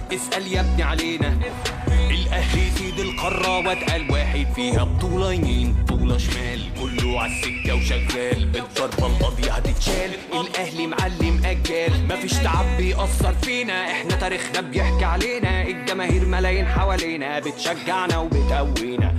اسأل يا ابني علينا الاهلي سيد القارة واتقل واحد فيها بطولة يمين بطولة شمال كله عالسكة وشغال بالضربة القاضية هتتشال الاهلي معلم اجال مفيش تعب بيأثر فينا احنا تاريخنا بيحكي علينا الجماهير ملايين حوالينا بتشجعنا وبتقوينا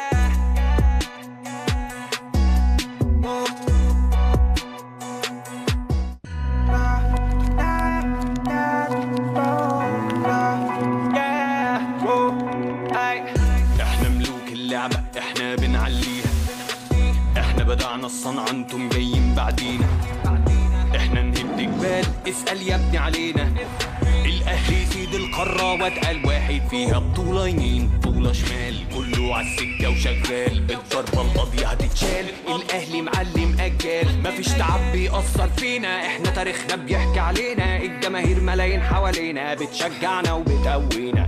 احنا ملوك اللعبة احنا بنعليها احنا بدعنا الصنعة انتم جايين بعدينا احنا نهد جبال اسأل يا ابني علينا الاهلي سيد القارة واتقل واحد فيها بطولة يمين بطولة شمال كله عالسكة وشغال بالضربة القاضية هتتشال الاهلي معلم اجال مفيش تعب بيأثر فينا احنا تاريخنا بيحكي علينا الجماهير ملايين حوالينا بتشجعنا وبتقوينا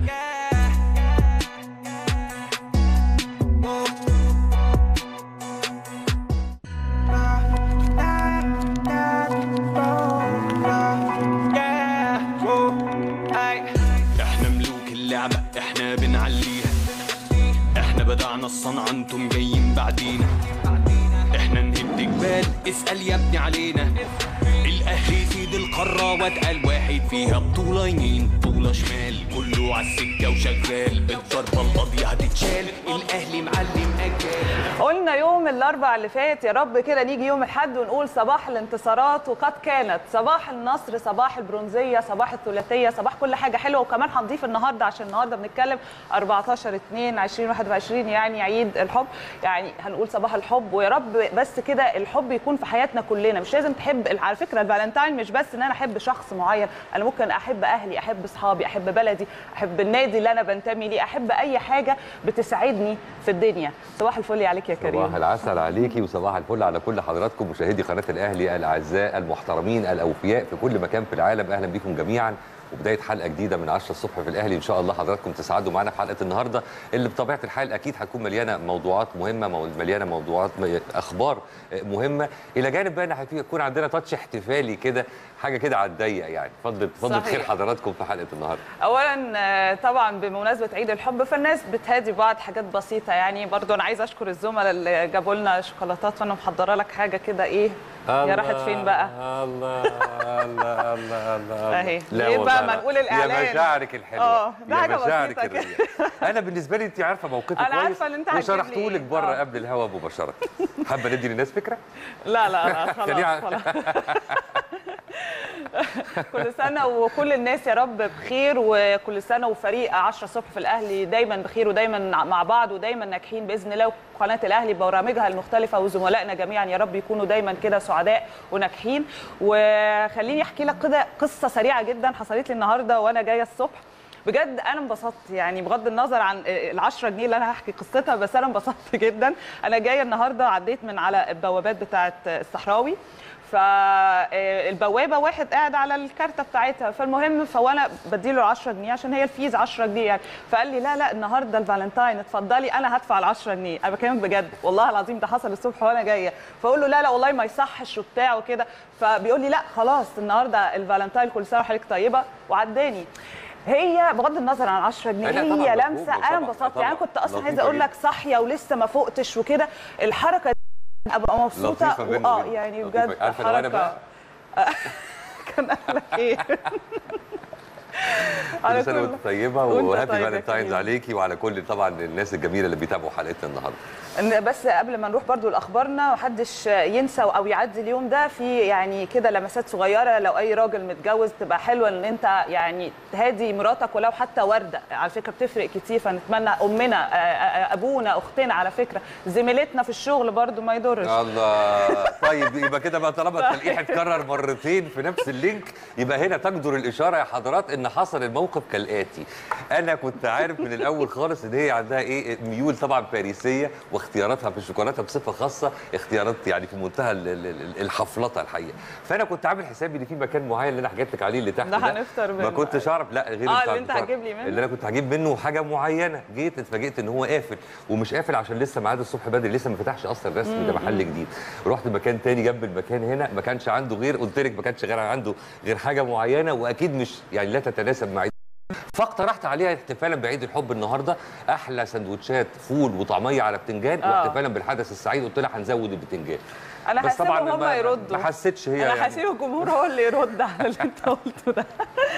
احنا ملوك اللعبة احنا بنعليها احنا بدعنا الصنعة انتم جايين بعدينا احنا نهد جبال اسأل يا ابني علينا الاهلي سيد القارة واتقل واحد فيها بطولة يمين بطولة شمال كله عالسكة وشغال بالضربة القاضية هتتشال الاهلي معلم اجال قلنا يوم الاربع اللي فات يا رب كده نيجي يوم الاحد ونقول صباح الانتصارات وقد كانت صباح النصر صباح البرونزيه صباح الثلاثيه صباح كل حاجه حلوه وكمان هنضيف النهارده عشان النهارده بنتكلم 14 2 2021 يعني عيد الحب يعني هنقول صباح الحب ويا رب بس كده الحب يكون في حياتنا كلنا مش لازم تحب على فكره الفالنتاين مش بس ان انا احب شخص معين انا ممكن احب اهلي احب اصحابي احب بلدي احب النادي اللي انا بنتمي ليه احب اي حاجه بتسعدني في الدنيا صباح الفل عليك يا كريم صباح العسل عليكي وصباح الفل على كل حضراتكم مشاهدي قناه الاهلي الاعزاء المحترمين الاوفياء في كل مكان في العالم اهلا بكم جميعا وبدايه حلقه جديده من 10 الصبح في الاهلي ان شاء الله حضراتكم تسعدوا معانا في حلقه النهارده اللي بطبيعه الحال اكيد هتكون مليانه موضوعات مهمه مو- مليانه موضوعات م- اخبار مهمه الى جانب بقى ان هيكون عندنا تاتش احتفالي كده حاجه كده على الضيق يعني اتفضل اتفضل صحيح. خير حضراتكم في حلقه النهارده اولا آه، طبعا بمناسبه عيد الحب فالناس بتهادي بعض حاجات بسيطه يعني برضو انا عايزه اشكر الزملاء اللي جابوا لنا شوكولاتات وانا محضره لك حاجه كده ايه يا راحت فين بقى الله الله الله الله أهي. لا ليه بقى والله ما نقول الإعلان؟ يا مشاعرك الحلوه آه، ده يا حاجة مشاعرك بسيطة كده. الرقيقة. انا بالنسبه لي انت عارفه موقفك أنا كويس عارفة إن أنت هتجيب لي وشرحته لك إيه. بره آه. قبل الهوا مباشره حابه ندي للناس فكره لا لا لا خليها- خلاص خلاص كل سنه وكل الناس يا رب بخير وكل سنه وفريق 10 الصبح في الاهلي دايما بخير ودايما مع بعض ودايما ناجحين باذن الله وقناه الاهلي ببرامجها المختلفه وزملائنا جميعا يا رب يكونوا دايما كده سعداء وناجحين وخليني احكي لك كده قصه سريعه جدا حصلت لي النهارده وانا جايه الصبح بجد انا انبسطت يعني بغض النظر عن ال 10 جنيه اللي انا هحكي قصتها بس انا انبسطت جدا انا جايه النهارده عديت من على البوابات بتاعه الصحراوي فالبوابه واحد قاعد على الكارته بتاعتها فالمهم فوانا بديله 10 جنيه عشان هي الفيز 10 جنيه يعني فقال لي لا لا النهارده الفالنتاين اتفضلي انا هدفع ال 10 جنيه انا بكلمك بجد والله العظيم ده حصل الصبح وانا جايه فاقول له لا لا والله ما يصحش وبتاع وكده فبيقول لي لا خلاص النهارده الفالنتاين كل سنه وحضرتك طيبه وعداني هي بغض النظر عن 10 جنيه لا، طبعاً هي مفهوم، لمسه طبعاً، انا انبسطت يعني أنا طبعاً. كنت اصلا عايزه لطيفة اقول لك جداً. صاحيه ولسه ما فقتش وكده الحركه دي ابقى مبسوطه لطيفة منه اه جداً. يعني لطيفة. بجد عارفة لو أنا بقى؟ كان قال لك ايه على كل سنه كل- وانت طيبه وأنت وهابي طيب يا فالنتاينز كريم. عليكي وعلى كل طبعا الناس الجميله اللي بيتابعوا حلقتنا النهارده إن بس قبل ما نروح برضو لاخبارنا محدش ينسى او يعدي اليوم ده في يعني كده لمسات صغيره لو اي راجل متجوز تبقى حلوه ان انت يعني تهادي مراتك ولو حتى ورده على فكره بتفرق كتير فنتمنى امنا آه، آه، ابونا اختنا على فكره زميلتنا في الشغل برضو ما يضرش الله طيب يبقى كده بقى طالما التلقيح اتكرر مرتين في نفس اللينك يبقى هنا تجدر الاشاره يا حضرات ان حصل الموقف كالاتي انا كنت عارف من الاول خالص ان هي عندها ايه ميول طبعا باريسيه واختياراتها في الشوكولاته بصفه خاصه اختيارات يعني في منتهى ال- ال- ال- الحفلطه الحقيقه فانا كنت عامل حسابي ان في مكان معين اللي انا حكيت لك عليه اللي تحت ده هنفطر ما منه. كنتش اعرف لا غير آه، بتاع اللي أنت الفطار. هتجيب لي منه؟ اللي انا كنت هجيب منه حاجه معينه جيت اتفاجئت ان هو قافل ومش قافل عشان لسه ميعاد الصبح بدري لسه ما فتحش اصلا رسمي ده محل جديد رحت مكان تاني جنب المكان هنا ما كانش عنده غير قلت لك ما كانش غير عنده غير حاجه معينه واكيد مش يعني لا تتناسب مع فاقترحت عليها احتفالا بعيد الحب النهارده احلى سندوتشات فول وطعميه على بتنجان آه. واحتفالا بالحدث السعيد قلت لها هنزود البتنجان انا بس طبعاً هسيبهم هم ما- يردوا ما حسيتش هي انا يعني. هسيب الجمهور هو اللي يرد على اللي انت قلته ده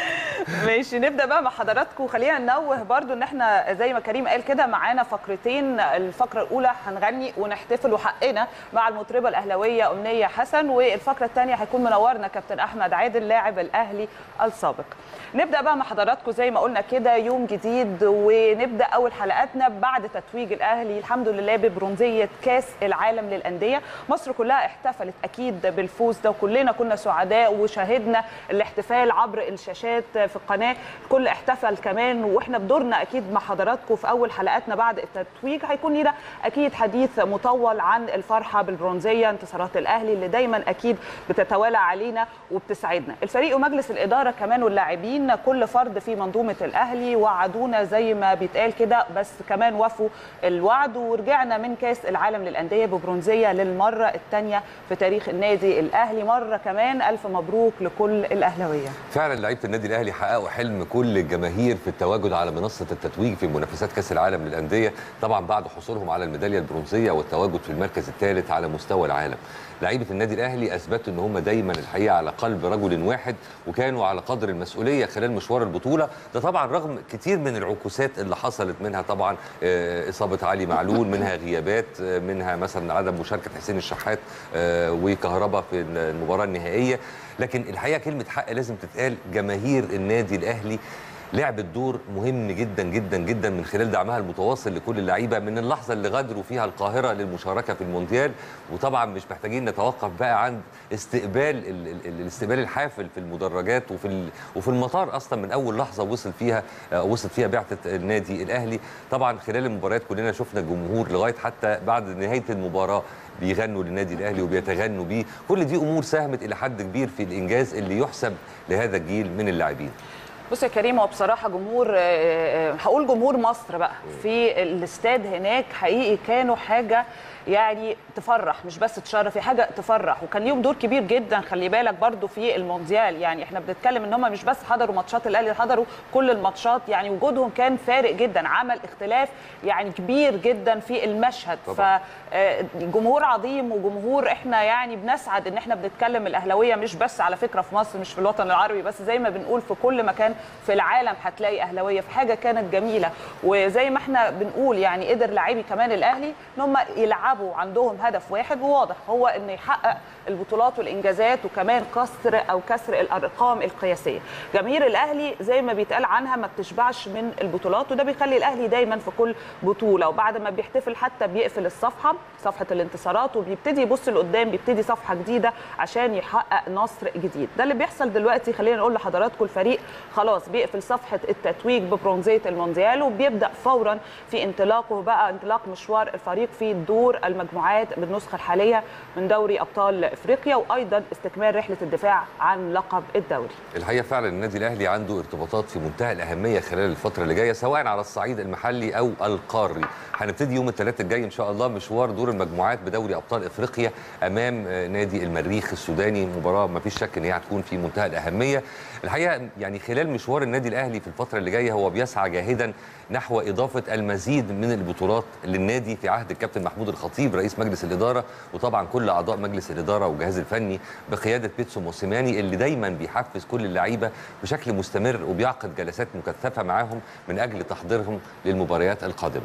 ماشي نبدا بقى مع حضراتكم خلينا ننوه برضو ان احنا زي ما كريم قال كده معانا فقرتين الفقره الاولى هنغني ونحتفل وحقنا مع المطربه الاهلاويه امنيه حسن والفقره الثانيه هيكون منورنا كابتن احمد عادل لاعب الاهلي السابق نبدا بقى مع حضراتكم زي ما قلنا كده يوم جديد ونبدا اول حلقاتنا بعد تتويج الاهلي الحمد لله ببرونزيه كاس العالم للانديه مصر كلها احتفلت اكيد بالفوز ده وكلنا كنا سعداء وشاهدنا الاحتفال عبر الشاشات في القناه الكل احتفل كمان واحنا بدورنا اكيد مع حضراتكم في اول حلقاتنا بعد التتويج هيكون لنا اكيد حديث مطول عن الفرحه بالبرونزيه انتصارات الاهلي اللي دايما اكيد بتتوالى علينا وبتسعدنا الفريق ومجلس الاداره كمان واللاعبين كل فرد في منظومه الاهلي وعدونا زي ما بيتقال كده بس كمان وفوا الوعد ورجعنا من كاس العالم للانديه ببرونزيه للمره الثانيه في تاريخ النادي الاهلي مره كمان الف مبروك لكل الاهلاويه فعلا لعيبه النادي الاهلي حققوا حلم كل الجماهير في التواجد على منصه التتويج في منافسات كاس العالم للانديه طبعا بعد حصولهم على الميداليه البرونزيه والتواجد في المركز الثالث على مستوى العالم لعيبه النادي الاهلي اثبتوا ان هم دايما الحقيقه على قلب رجل واحد وكانوا على قدر المسؤوليه خلال مشوار البطوله ده طبعا رغم كتير من العكوسات اللي حصلت منها طبعا آه، اصابه علي معلول منها غيابات آه، منها مثلا عدم مشاركه حسين الشحات آه، وكهربا في المباراه النهائيه لكن الحقيقه كلمه حق لازم تتقال جماهير النادي الاهلي لعبت دور مهم جدا جدا جدا من خلال دعمها المتواصل لكل اللعيبه من اللحظه اللي غادروا فيها القاهره للمشاركه في المونديال وطبعا مش محتاجين نتوقف بقى عند استقبال ال- ال- ال- الاستقبال الحافل في المدرجات وفي ال- وفي المطار اصلا من اول لحظه وصل فيها آه، وصل فيها بعثه النادي الاهلي طبعا خلال المباريات كلنا شفنا الجمهور لغايه حتى بعد نهايه المباراه بيغنوا للنادي الاهلي وبيتغنوا بيه كل دي امور ساهمت الى حد كبير في الانجاز اللي يحسب لهذا الجيل من اللاعبين بص يا كريم هو بصراحه جمهور آه، آه، هقول جمهور مصر بقى في الاستاد هناك حقيقي كانوا حاجه يعني تفرح مش بس تشرف هي حاجه تفرح وكان ليهم دور كبير جدا خلي بالك برضو في المونديال يعني احنا بنتكلم ان هم مش بس حضروا ماتشات الاهلي حضروا كل الماتشات يعني وجودهم كان فارق جدا عمل اختلاف يعني كبير جدا في المشهد طبعاً. فجمهور عظيم وجمهور احنا يعني بنسعد ان احنا بنتكلم الاهلاويه مش بس على فكره في مصر مش في الوطن العربي بس زي ما بنقول في كل مكان في العالم هتلاقي اهلاويه في حاجه كانت جميله وزي ما احنا بنقول يعني قدر لاعبي كمان الاهلي ان هم يلعبوا عندهم هدف واحد وواضح هو ان يحقق البطولات والانجازات وكمان كسر او كسر الارقام القياسيه جماهير الاهلي زي ما بيتقال عنها ما بتشبعش من البطولات وده بيخلي الاهلي دايما في كل بطوله وبعد ما بيحتفل حتى بيقفل الصفحه صفحه الانتصارات وبيبتدي يبص لقدام بيبتدي صفحه جديده عشان يحقق نصر جديد ده اللي بيحصل دلوقتي خلينا نقول لحضراتكم الفريق خلاص بيقفل صفحه التتويج ببرونزيه المونديال وبيبدا فورا في انطلاقه بقى انطلاق مشوار الفريق في دور المجموعات بالنسخه الحاليه من دوري ابطال افريقيا وايضا استكمال رحله الدفاع عن لقب الدوري الحقيقه فعلا النادي الاهلي عنده ارتباطات في منتهى الاهميه خلال الفتره اللي جايه سواء على الصعيد المحلي او القاري هنبتدي يوم الثلاثاء الجاي ان شاء الله مشوار دور المجموعات بدوري ابطال افريقيا امام آه، نادي المريخ السوداني مباراه ما فيش شك ان هي هتكون في منتهى الاهميه الحقيقه يعني خلال مشوار النادي الاهلي في الفتره اللي جايه هو بيسعى جاهدا نحو اضافه المزيد من البطولات للنادي في عهد الكابتن محمود الخطيب رئيس مجلس الاداره وطبعا كل اعضاء مجلس الاداره والجهاز الفني بقياده بيتسو موسيماني اللي دايما بيحفز كل اللعيبه بشكل مستمر وبيعقد جلسات مكثفه معاهم من اجل تحضيرهم للمباريات القادمه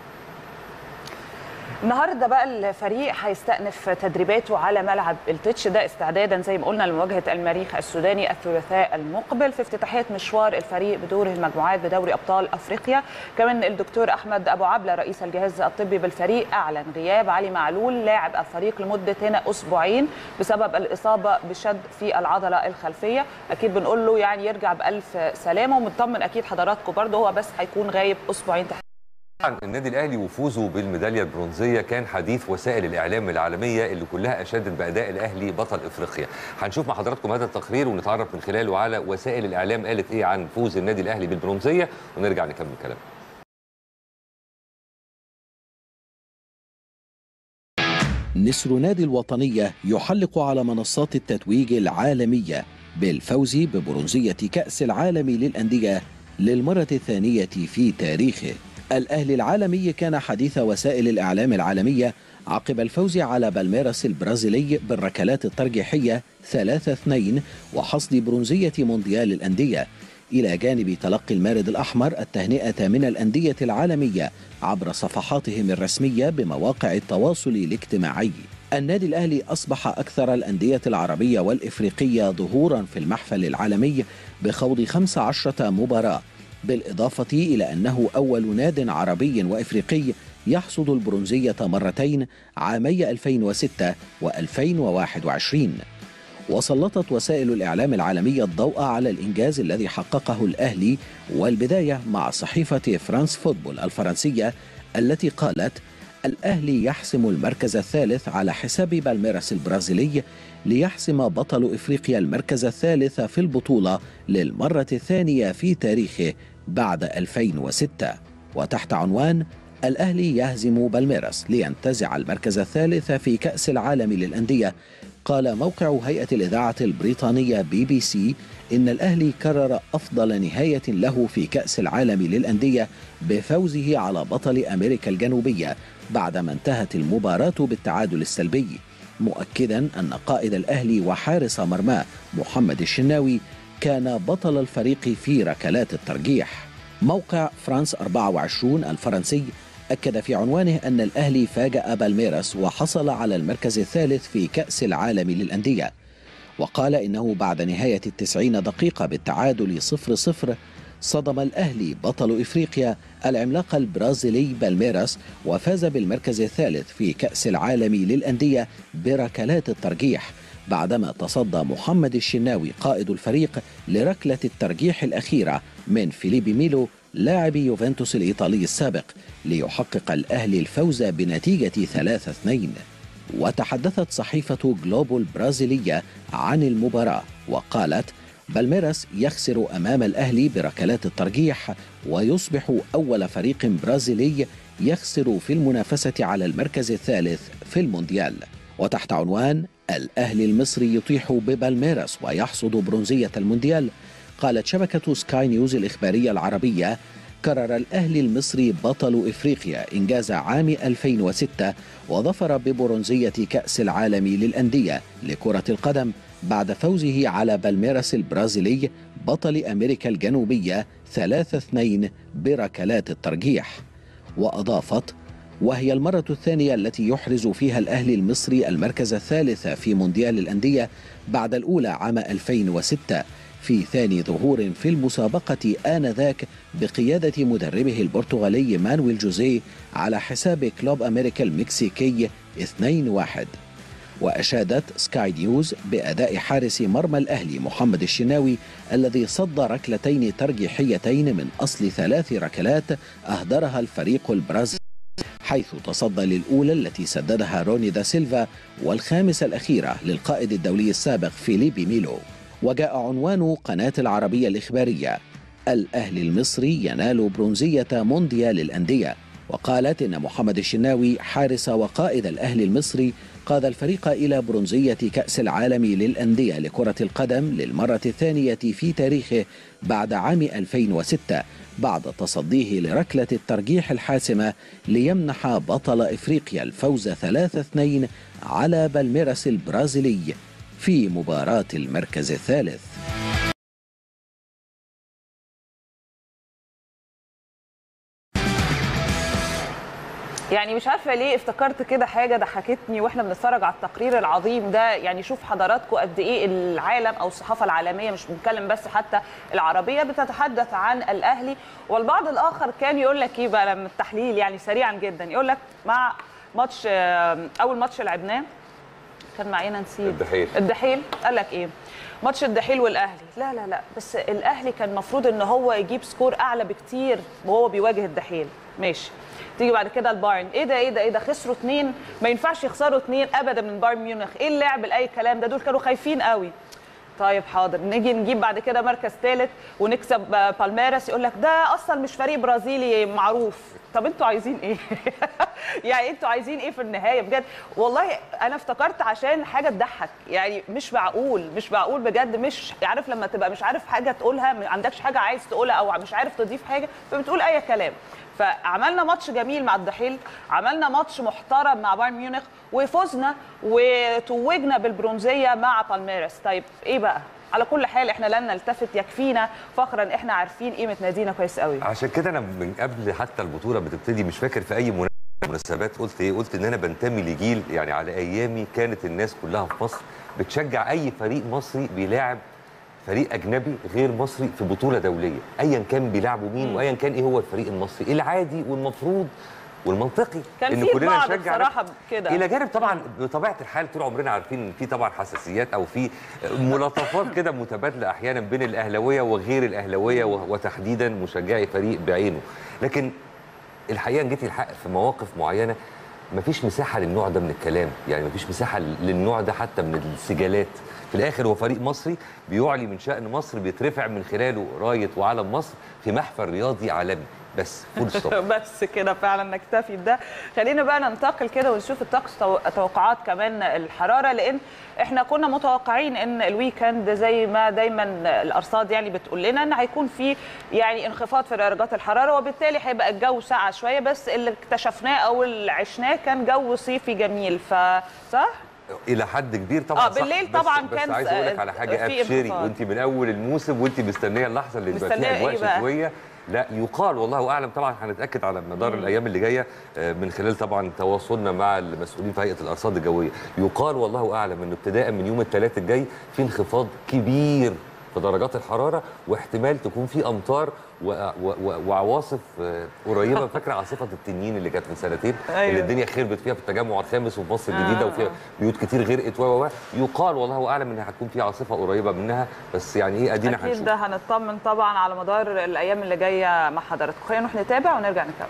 النهارده بقى الفريق هيستأنف تدريباته على ملعب التتش ده استعدادا زي ما قلنا لمواجهه المريخ السوداني الثلاثاء المقبل في افتتاحيه مشوار الفريق بدور المجموعات بدوري ابطال افريقيا كمان الدكتور احمد ابو عبله رئيس الجهاز الطبي بالفريق اعلن غياب علي معلول لاعب الفريق لمده هنا اسبوعين بسبب الاصابه بشد في العضله الخلفيه اكيد بنقول له يعني يرجع بالف سلامه ومطمن اكيد حضراتكم برضه هو بس هيكون غايب اسبوعين طبعا النادي الاهلي وفوزه بالميداليه البرونزيه كان حديث وسائل الاعلام العالميه اللي كلها اشادت باداء الاهلي بطل افريقيا هنشوف مع حضراتكم هذا التقرير ونتعرف من خلاله على وسائل الاعلام قالت ايه عن فوز النادي الاهلي بالبرونزيه ونرجع نكمل كلامنا نسر نادي الوطنية يحلق على منصات التتويج العالمية بالفوز ببرونزية كأس العالم للأندية للمرة الثانية في تاريخه الأهلي العالمي كان حديث وسائل الإعلام العالمية عقب الفوز على بالميراس البرازيلي بالركلات الترجيحية 3-2 وحصد برونزية مونديال الأندية إلى جانب تلقي المارد الأحمر التهنئة من الأندية العالمية عبر صفحاتهم الرسمية بمواقع التواصل الاجتماعي النادي الأهلي أصبح أكثر الأندية العربية والإفريقية ظهورا في المحفل العالمي بخوض 15 مباراة بالإضافة إلى أنه أول ناد عربي وإفريقي يحصد البرونزية مرتين عامي 2006 و2021 وسلطت وسائل الإعلام العالمية الضوء على الإنجاز الذي حققه الأهلي والبداية مع صحيفة فرانس فوتبول الفرنسية التي قالت الأهلي يحسم المركز الثالث على حساب بالميراس البرازيلي ليحسم بطل إفريقيا المركز الثالث في البطولة للمرة الثانية في تاريخه بعد 2006 وتحت عنوان الأهلي يهزم بالميراس لينتزع المركز الثالث في كأس العالم للأندية قال موقع هيئة الإذاعة البريطانية بي بي سي إن الأهلي كرر أفضل نهاية له في كأس العالم للأندية بفوزه على بطل أمريكا الجنوبية بعدما انتهت المباراة بالتعادل السلبي مؤكدا أن قائد الأهلي وحارس مرماه محمد الشناوي كان بطل الفريق في ركلات الترجيح موقع فرانس 24 الفرنسي أكد في عنوانه أن الأهلي فاجأ بالميراس وحصل على المركز الثالث في كأس العالم للأندية وقال إنه بعد نهاية التسعين دقيقة بالتعادل صفر صفر صدم الأهلي بطل إفريقيا العملاق البرازيلي بالميراس وفاز بالمركز الثالث في كأس العالم للأندية بركلات الترجيح بعدما تصدى محمد الشناوي قائد الفريق لركلة الترجيح الأخيرة من فيليبي ميلو لاعب يوفنتوس الإيطالي السابق ليحقق الأهلي الفوز بنتيجة 3-2 وتحدثت صحيفة جلوبو البرازيلية عن المباراة وقالت بالميراس يخسر أمام الأهلي بركلات الترجيح ويصبح أول فريق برازيلي يخسر في المنافسة على المركز الثالث في المونديال وتحت عنوان الأهلي المصري يطيح ببالميراس ويحصد برونزية المونديال قالت شبكة سكاي نيوز الإخبارية العربية كرر الأهلي المصري بطل إفريقيا إنجاز عام 2006 وظفر ببرونزية كأس العالم للأندية لكرة القدم بعد فوزه على بالميراس البرازيلي بطل أمريكا الجنوبية 3-2 بركلات الترجيح وأضافت وهي المرة الثانية التي يحرز فيها الأهلي المصري المركز الثالث في مونديال الأندية بعد الأولى عام 2006 في ثاني ظهور في المسابقة آنذاك بقيادة مدربه البرتغالي مانويل جوزيه على حساب كلوب أمريكا المكسيكي 2-1 وأشادت سكاي نيوز بأداء حارس مرمى الأهلي محمد الشناوي الذي صد ركلتين ترجيحيتين من أصل ثلاث ركلات أهدرها الفريق البرازيلي حيث تصدى للأولى التي سددها روني دا سيلفا والخامسة الأخيرة للقائد الدولي السابق فيليبي ميلو وجاء عنوان قناة العربية الإخبارية الأهلي المصري ينال برونزية مونديال الأندية وقالت إن محمد الشناوي حارس وقائد الأهلي المصري قاد الفريق إلى برونزية كأس العالم للأندية لكرة القدم للمرة الثانية في تاريخه بعد عام 2006 بعد تصديه لركلة الترجيح الحاسمة ليمنح بطل إفريقيا الفوز 3-2 على بالميراس البرازيلي في مباراة المركز الثالث يعني مش عارفه ليه افتكرت كده حاجه ضحكتني واحنا بنتفرج على التقرير العظيم ده يعني شوف حضراتكم قد ايه العالم او الصحافه العالميه مش بنتكلم بس حتى العربيه بتتحدث عن الاهلي والبعض الاخر كان يقول لك ايه بقى لما التحليل يعني سريعا جدا يقول لك مع ماتش اول ماتش لعبناه كان معانا نسيب الدحيل الدحيل قال لك ايه ماتش الدحيل والاهلي لا لا لا بس الاهلي كان المفروض ان هو يجيب سكور اعلى بكتير وهو بيواجه الدحيل ماشي تيجي بعد كده البايرن ايه ده ايه ده ايه ده خسروا اثنين ما ينفعش يخسروا اثنين ابدا من بايرن ميونخ ايه اللعب لاي كلام ده دول كانوا خايفين قوي طيب حاضر نيجي نجيب بعد كده مركز ثالث ونكسب آه، بالميراس يقول لك ده اصلا مش فريق برازيلي معروف طب انتوا عايزين ايه يعني انتوا عايزين ايه في النهايه بجد والله انا افتكرت عشان حاجه تضحك يعني مش معقول مش معقول بجد مش عارف لما تبقى مش عارف حاجه تقولها ما عندكش حاجه عايز تقولها او مش عارف تضيف حاجه فبتقول اي كلام فعملنا ماتش جميل مع الدحيل عملنا ماتش محترم مع بايرن ميونخ وفزنا وتوجنا بالبرونزيه مع بالميراس طيب ايه بقى على كل حال احنا لن نلتفت يكفينا فخرا احنا عارفين قيمه نادينا كويس قوي عشان كده انا من قبل حتى البطوله بتبتدي مش فاكر في اي مناسبة من المناسبات قلت ايه قلت ان انا بنتمي لجيل يعني على ايامي كانت الناس كلها في مصر بتشجع اي فريق مصري بيلاعب فريق اجنبي غير مصري في بطوله دوليه ايا كان بيلعبوا مين وايا كان ايه هو الفريق المصري العادي والمفروض والمنطقي كان في بعض بصراحه كده الى جانب طبعا بطبيعه الحال طول عمرنا عارفين ان في طبعا حساسيات او في ملاطفات كده متبادله احيانا بين الاهلاويه وغير الاهلاويه وتحديدا مشجعي فريق بعينه لكن الحقيقه إن جيتي الحق في مواقف معينه مفيش مساحه للنوع ده من الكلام يعني مفيش مساحه للنوع ده حتى من السجالات في الاخر هو فريق مصري بيعلي من شان مصر بيترفع من خلاله رايه وعلم مصر في محفل رياضي عالمي بس فول ستوب بس كده فعلا نكتفي بده خلينا بقى ننتقل كده ونشوف الطقس تو- توقعات كمان الحراره لان احنا كنا متوقعين ان الويكند زي ما دايما الارصاد يعني بتقول لنا ان هيكون في يعني انخفاض في درجات الحراره وبالتالي هيبقى الجو ساقع شويه بس اللي اكتشفناه او اللي عشناه كان جو صيفي جميل فصح الى حد كبير طبعا آه، بالليل صح. بس طبعا بس كان عايز اقول لك على حاجه في ابشري انخفاض. وانت من اول الموسم وانت مستنيه اللحظه اللي تبقى مستنية فيها اجواء إيه بقى؟ شتويه لا يقال والله اعلم طبعا هنتاكد على مدار الايام اللي جايه آه، من خلال طبعا تواصلنا مع المسؤولين في هيئه الارصاد الجويه يقال والله اعلم انه ابتداء من يوم الثلاث الجاي في انخفاض كبير في درجات الحراره واحتمال تكون في امطار و- و- و- وعواصف آه، قريبه فاكره عاصفه التنين اللي كانت من سنتين أيوة. اللي الدنيا خربت فيها في التجمع الخامس وفي مصر الجديده آه، وفيها آه. بيوت كتير غرقت و و و. يقال والله اعلم ان هتكون في عاصفه قريبه منها بس يعني ايه ادينا اكيد هنشوف ده هنطمن طبعا على مدار الايام اللي جايه مع حضراتكم خلينا نروح نتابع ونرجع نكمل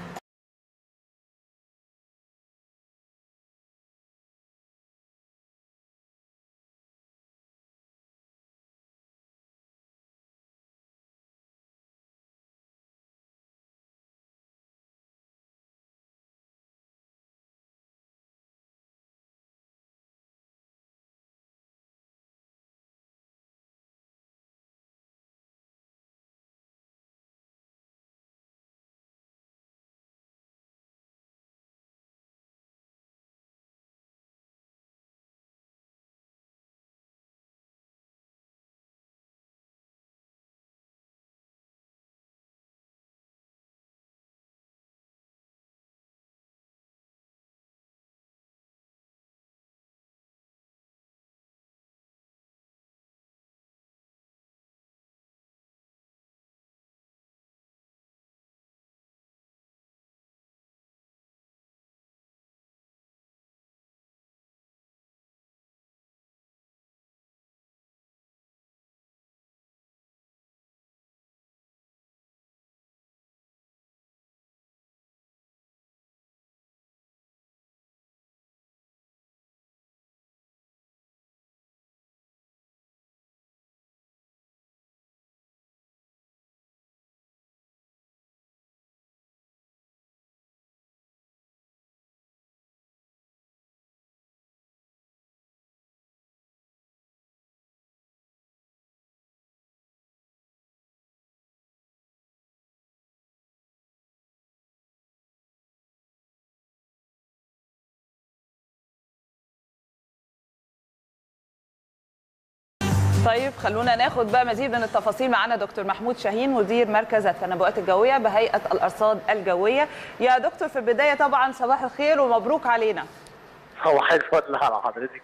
طيب خلونا ناخد بقى مزيد من التفاصيل معانا دكتور محمود شاهين مدير مركز التنبؤات الجويه بهيئه الارصاد الجويه يا دكتور في البدايه طبعا صباح الخير ومبروك علينا صباح الفل على حضرتك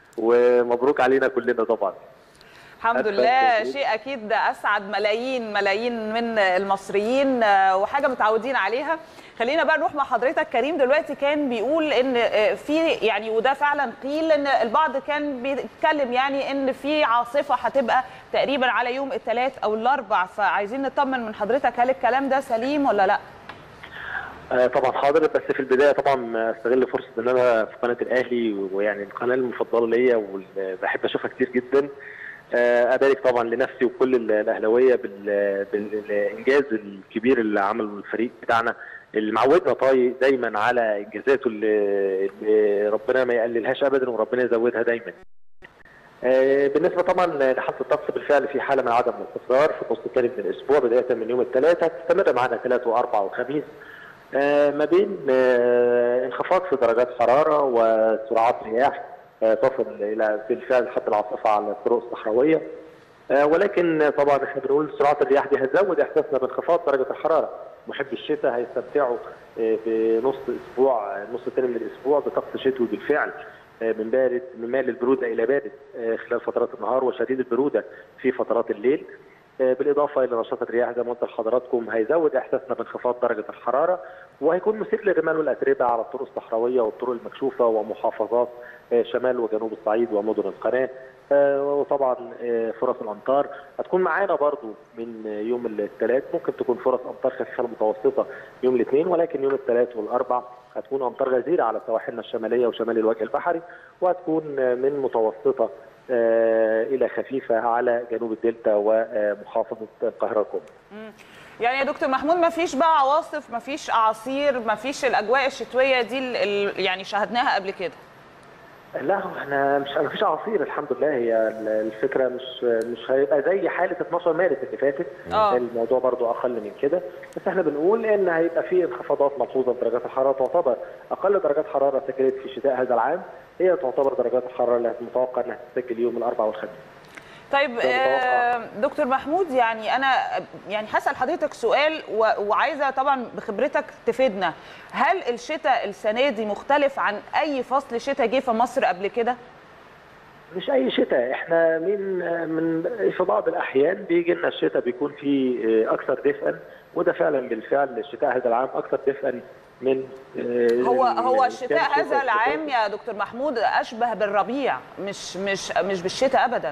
ومبروك علينا كلنا طبعا الحمد ألف لله مبروك. شيء اكيد اسعد ملايين ملايين من المصريين آه، وحاجه متعودين عليها خلينا بقى نروح مع حضرتك كريم دلوقتي كان بيقول ان آه، في يعني وده فعلا قيل ان البعض كان بيتكلم يعني ان في عاصفه هتبقى تقريبا على يوم الثلاث او الاربع فعايزين نطمن من حضرتك هل الكلام ده سليم ولا لا؟ آه، طبعا حاضر بس في البدايه طبعا استغل فرصه ان انا في قناه الاهلي ويعني القناه المفضله ليا واللي بحب اشوفها كتير جدا آه، ابارك طبعا لنفسي وكل ال- الاهلاويه بال- بالانجاز الكبير اللي عمله الفريق بتاعنا اللي معودنا طاي دايما على انجازاته اللي, اللي ربنا ما يقللهاش ابدا وربنا يزودها دايما. آه، بالنسبه طبعا لحاله الطقس بالفعل في حاله من عدم الاستقرار في النص الثاني من الاسبوع بدايه من يوم الثلاثاء تستمر معنا ثلاث واربع وخميس آه، ما بين آه، انخفاض في درجات حراره وسرعات رياح آه، تصل الى بالفعل حد العاصفه على الطرق الصحراويه آه، ولكن طبعا احنا بنقول سرعات الرياح دي هتزود احساسنا بانخفاض درجه الحراره محبي الشتاء هيستمتعوا آه، بنص اسبوع النص الثاني من الاسبوع بطقس شتوي بالفعل آه، من بارد من مائل البروده الى بارد آه، خلال فترات النهار وشديد البروده في فترات الليل آه، بالاضافه الى نشاط الرياح زي ما قلت لحضراتكم هيزود احساسنا بانخفاض درجه الحراره وهيكون مثير للرمال والاتربه على الطرق الصحراويه والطرق المكشوفه ومحافظات آه، شمال وجنوب الصعيد ومدن القناه آه، وطبعا آه، فرص الامطار هتكون معانا برضو من آه، يوم الثلاث ممكن تكون فرص امطار خفيفه متوسطه يوم الاثنين ولكن يوم الثلاث والاربع هتكون امطار غزيره على سواحلنا الشماليه وشمال الوجه البحري وهتكون آه، من متوسطه آه، الى خفيفه على جنوب الدلتا ومحافظه القاهره الكبرى. يعني يا دكتور محمود ما فيش بقى عواصف ما فيش اعاصير ما فيش الاجواء الشتويه دي ال- ال- يعني شاهدناها قبل كده لا هو احنا مش ما فيش عصير الحمد لله هي ال- الفكره مش مش هيبقى زي حاله 12 مارس اللي فاتت آه. الموضوع برضو اقل من كده بس احنا بنقول ان هيبقى في انخفاضات ملحوظه في درجات الحراره تعتبر اقل درجات حراره سجلت في شتاء هذا العام هي تعتبر درجات الحراره اللي متوقع انها تسجل يوم الاربعاء والخميس طيب ده آه، دكتور محمود يعني انا يعني هسال حضرتك سؤال و- وعايزه طبعا بخبرتك تفيدنا هل الشتاء السنه دي مختلف عن اي فصل شتاء جه في مصر قبل كده مش اي شتاء احنا من من في بعض الاحيان بيجي لنا الشتاء بيكون فيه اكثر دفئا وده فعلا بالفعل الشتاء هذا العام اكثر دفئا من هو ال- هو كان الشتاء الشتاء هذا العام الشتاء. يا دكتور محمود اشبه بالربيع مش مش مش بالشتاء ابدا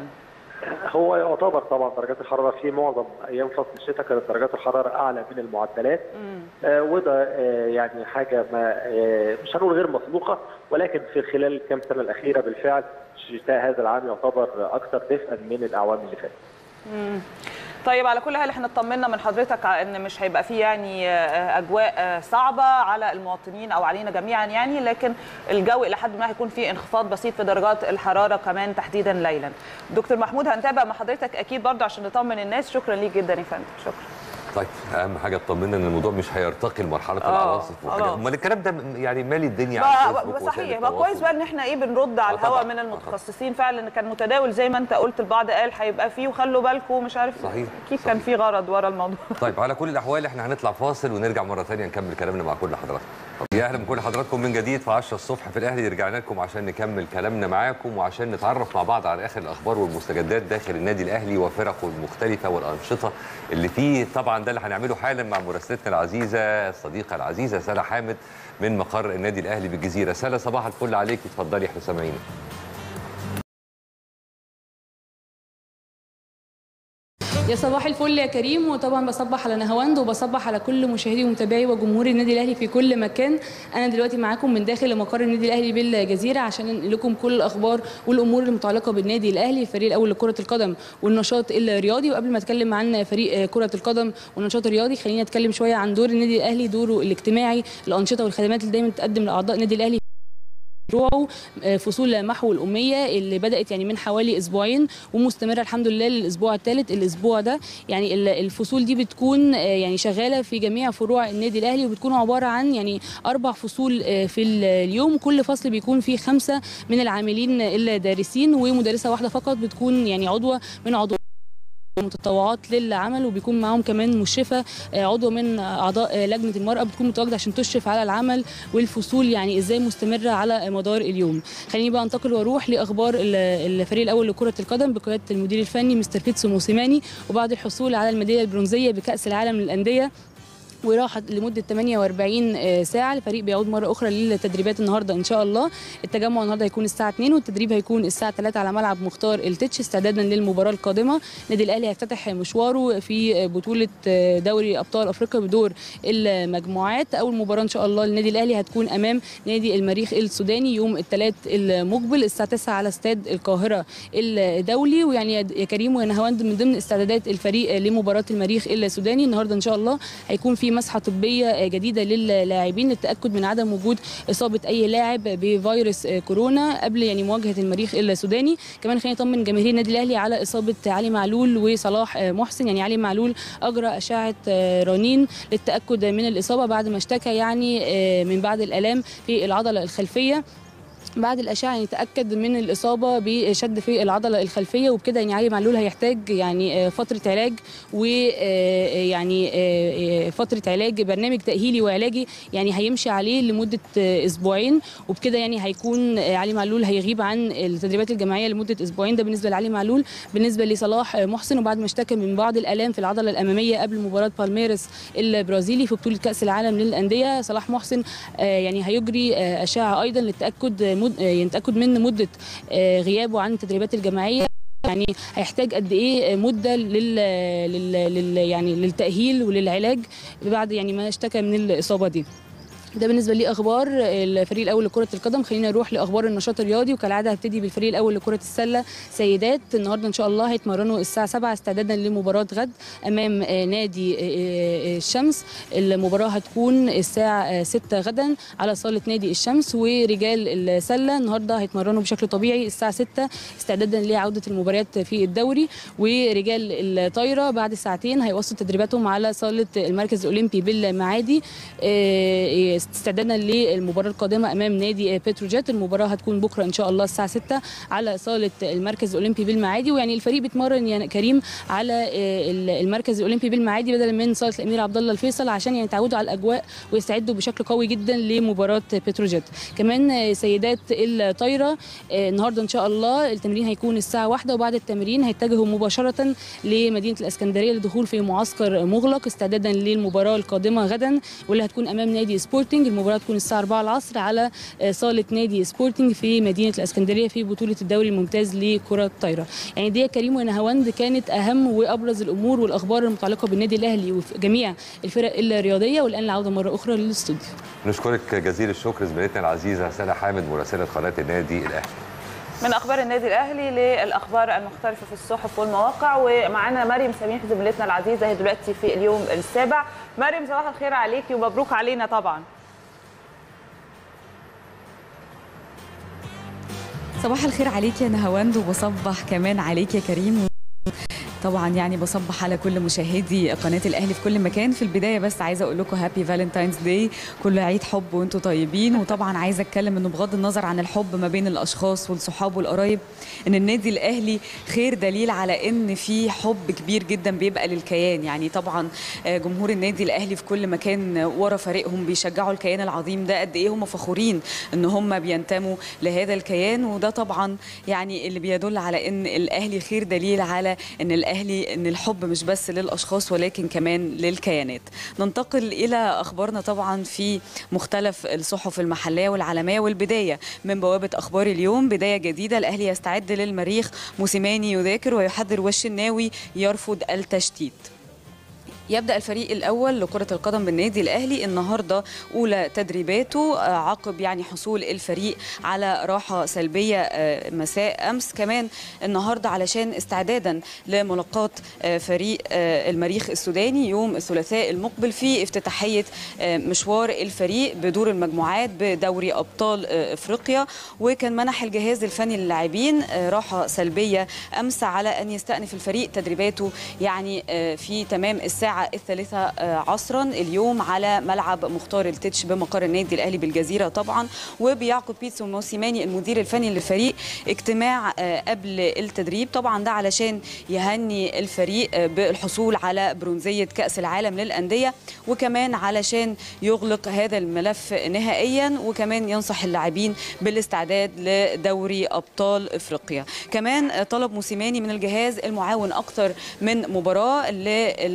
هو يعتبر طبعا درجات الحراره في معظم ايام فصل الشتاء كانت درجات الحراره اعلى من المعدلات آه وده آه يعني حاجه ما آه مش هنقول غير مسبوقه ولكن في خلال الكام سنه الاخيره بالفعل الشتاء هذا العام يعتبر اكثر دفئا من الاعوام اللي فاتت طيب على كل حال احنا اطمنا من حضرتك على ان مش هيبقى فيه يعني آه، اجواء آه، صعبه على المواطنين او علينا جميعا يعني لكن الجو الى حد ما هيكون فيه انخفاض بسيط في درجات الحراره كمان تحديدا ليلا. دكتور محمود هنتابع مع حضرتك اكيد برضه عشان نطمن الناس شكرا ليك جدا يا فندم شكرا. طيب اهم حاجه اطمنا ان الموضوع مش هيرتقي لمرحله آه، العواصف وحاجات خلاص. امال الكلام ده يعني مالي الدنيا على بقى الفيسبوك بقى صحيح وسائل بقى كويس التواصل. بقى ان احنا ايه بنرد على آه طبعاً، الهواء آه من طبعاً. المتخصصين فعلا ان كان متداول زي ما انت قلت البعض قال هيبقى فيه وخلوا بالكم مش عارف صحيح، اكيد صحيح. كان في غرض ورا الموضوع طيب على كل الاحوال احنا هنطلع فاصل ونرجع مره ثانيه نكمل كلامنا مع كل حضراتكم يا اهلا بكل حضراتكم من جديد في 10 الصبح في الاهلي رجعنا لكم عشان نكمل كلامنا معاكم وعشان نتعرف مع بعض على اخر الاخبار والمستجدات داخل النادي الاهلي وفرقه المختلفه والانشطه اللي فيه طبعا ده اللي هنعمله حالا مع مراسلتنا العزيزه الصديقه العزيزه سلا حامد من مقر النادي الاهلي بالجزيره سلا صباح الفل عليك اتفضلي احنا سامعينك يا صباح الفل يا كريم وطبعا بصبح على نهاوند وبصبح على كل مشاهدي ومتابعي وجمهور النادي الاهلي في كل مكان انا دلوقتي معاكم من داخل مقر النادي الاهلي بالجزيره عشان انقل لكم كل الاخبار والامور المتعلقه بالنادي الاهلي الفريق الاول لكره القدم والنشاط الرياضي وقبل ما اتكلم عن فريق كره القدم والنشاط الرياضي خليني اتكلم شويه عن دور النادي الاهلي دوره الاجتماعي الانشطه والخدمات اللي دايما بتقدم لاعضاء النادي الاهلي مشروعه فصول محو الأمية اللي بدأت يعني من حوالي أسبوعين ومستمرة الحمد لله للأسبوع الثالث الأسبوع ده يعني ال- الفصول دي بتكون آه، يعني شغالة في جميع فروع النادي الأهلي وبتكون عبارة عن يعني أربع فصول آه، في ال- اليوم كل فصل بيكون فيه خمسة من العاملين الدارسين ومدرسة واحدة فقط بتكون يعني عضوة من عضو متطوعات للعمل وبيكون معاهم كمان مشرفه آه، عضو من اعضاء آه، لجنه المراه بتكون متواجده عشان تشرف على العمل والفصول يعني ازاي مستمره على مدار اليوم خليني بقى انتقل واروح لاخبار ال- الفريق الاول لكره القدم بقياده المدير الفني مستر بيتسو موسيماني وبعد الحصول على الميداليه البرونزيه بكاس العالم للانديه وراحه لمده 48 ساعه الفريق بيعود مره اخرى للتدريبات النهارده ان شاء الله التجمع النهارده هيكون الساعه 2 والتدريب هيكون الساعه 3 على ملعب مختار التتش استعدادا للمباراه القادمه النادي الاهلي هيفتتح مشواره في بطوله دوري ابطال افريقيا بدور المجموعات اول مباراه ان شاء الله للنادي الاهلي هتكون امام نادي المريخ السوداني يوم الثلاث المقبل الساعه 9 على استاد القاهره الدولي ويعني يا كريم ويا نهاوند من ضمن استعدادات الفريق لمباراه المريخ السوداني النهارده ان شاء الله هيكون في مسحه طبيه جديده للاعبين للتاكد من عدم وجود اصابه اي لاعب بفيروس كورونا قبل يعني مواجهه المريخ السوداني كمان خلينا نطمن جماهير النادي الاهلي على اصابه علي معلول وصلاح محسن يعني علي معلول اجرى اشعه رنين للتاكد من الاصابه بعد ما اشتكى يعني من بعد الالام في العضله الخلفيه بعد الاشعه يعني تاكد من الاصابه بشد في العضله الخلفيه وبكده يعني علي معلول هيحتاج يعني فتره علاج ويعني فتره علاج برنامج تاهيلي وعلاجي يعني هيمشي عليه لمده اسبوعين وبكده يعني هيكون علي معلول هيغيب عن التدريبات الجماعيه لمده اسبوعين ده بالنسبه لعلي معلول بالنسبه لصلاح محسن وبعد ما اشتكى من بعض الالام في العضله الاماميه قبل مباراه بالميرس البرازيلي في بطوله كاس العالم للانديه صلاح محسن يعني هيجري اشعه ايضا للتاكد مد... يتاكد من مده غيابه عن التدريبات الجماعيه يعني هيحتاج قد ايه مده لل... لل... لل... يعني للتاهيل وللعلاج بعد يعني ما اشتكى من الاصابه دي ده بالنسبه لي اخبار الفريق الاول لكره القدم خلينا نروح لاخبار النشاط الرياضي وكالعاده هبتدي بالفريق الاول لكره السله سيدات النهارده ان شاء الله هيتمرنوا الساعه 7 استعدادا لمباراه غد امام نادي الشمس المباراه هتكون الساعه 6 غدا على صاله نادي الشمس ورجال السله النهارده هيتمرنوا بشكل طبيعي الساعه 6 استعدادا لعوده المباريات في الدوري ورجال الطايره بعد ساعتين هيوصلوا تدريباتهم على صاله المركز الاولمبي بالمعادي استعدادا للمباراه القادمه امام نادي بتروجيت المباراه هتكون بكره ان شاء الله الساعه 6 على صاله المركز الاولمبي بالمعادي ويعني الفريق بيتمرن يا كريم على المركز الاولمبي بالمعادي بدلا من صاله الامير عبد الله الفيصل عشان يعني يتعودوا على الاجواء ويستعدوا بشكل قوي جدا لمباراه بتروجيت كمان سيدات الطايره النهارده ان شاء الله التمرين هيكون الساعه 1 وبعد التمرين هيتجهوا مباشره لمدينه الاسكندريه للدخول في معسكر مغلق استعدادا للمباراه القادمه غدا واللي هتكون امام نادي سبورتنج المباراه تكون الساعه 4 العصر على صاله نادي سبورتنج في مدينه الاسكندريه في بطوله الدوري الممتاز لكره الطايره يعني دي يا كريم ونهاوند كانت اهم وابرز الامور والاخبار المتعلقه بالنادي الاهلي وفي جميع الفرق الرياضيه والان العوده مره اخرى للاستوديو نشكرك جزيل الشكر زميلتنا العزيزه سنه حامد مراسله قناه النادي الاهلي من اخبار النادي الاهلي للاخبار المختلفه في الصحف والمواقع ومعانا مريم سميح زميلتنا العزيزه هي دلوقتي في اليوم السابع مريم صباح الخير عليكي ومبروك علينا طبعا صباح الخير عليك يا نهاوند وبصبح كمان عليك يا كريم طبعا يعني بصبح على كل مشاهدي قناه الاهلي في كل مكان في البدايه بس عايزه اقول لكم هابي فالنتاينز داي كل عيد حب وانتم طيبين وطبعا عايزه اتكلم انه بغض النظر عن الحب ما بين الاشخاص والصحاب والقرايب ان النادي الاهلي خير دليل على ان في حب كبير جدا بيبقى للكيان يعني طبعا جمهور النادي الاهلي في كل مكان ورا فريقهم بيشجعوا الكيان العظيم ده قد ايه هم فخورين ان هم بينتموا لهذا الكيان وده طبعا يعني اللي بيدل على ان الاهلي خير دليل على ان الاهلي ان الحب مش بس للاشخاص ولكن كمان للكيانات ننتقل الى اخبارنا طبعا في مختلف الصحف المحليه والعالميه والبدايه من بوابه اخبار اليوم بدايه جديده الاهلي يستعد للمريخ موسيماني يذاكر ويحذر والشناوي يرفض التشتيت يبدا الفريق الاول لكره القدم بالنادي الاهلي النهارده اولى تدريباته عقب يعني حصول الفريق على راحه سلبيه مساء امس كمان النهارده علشان استعدادا لملاقاه فريق المريخ السوداني يوم الثلاثاء المقبل في افتتاحيه مشوار الفريق بدور المجموعات بدوري ابطال افريقيا وكان منح الجهاز الفني للاعبين راحه سلبيه امس على ان يستأنف الفريق تدريباته يعني في تمام الساعه الساعة الثالثة عصرا اليوم على ملعب مختار التتش بمقر النادي الأهلي بالجزيرة طبعا وبيعقد بيتسو موسيماني المدير الفني للفريق اجتماع قبل التدريب طبعا ده علشان يهني الفريق بالحصول على برونزية كأس العالم للأندية وكمان علشان يغلق هذا الملف نهائيا وكمان ينصح اللاعبين بالاستعداد لدوري أبطال إفريقيا كمان طلب موسيماني من الجهاز المعاون أكثر من مباراة للمريخ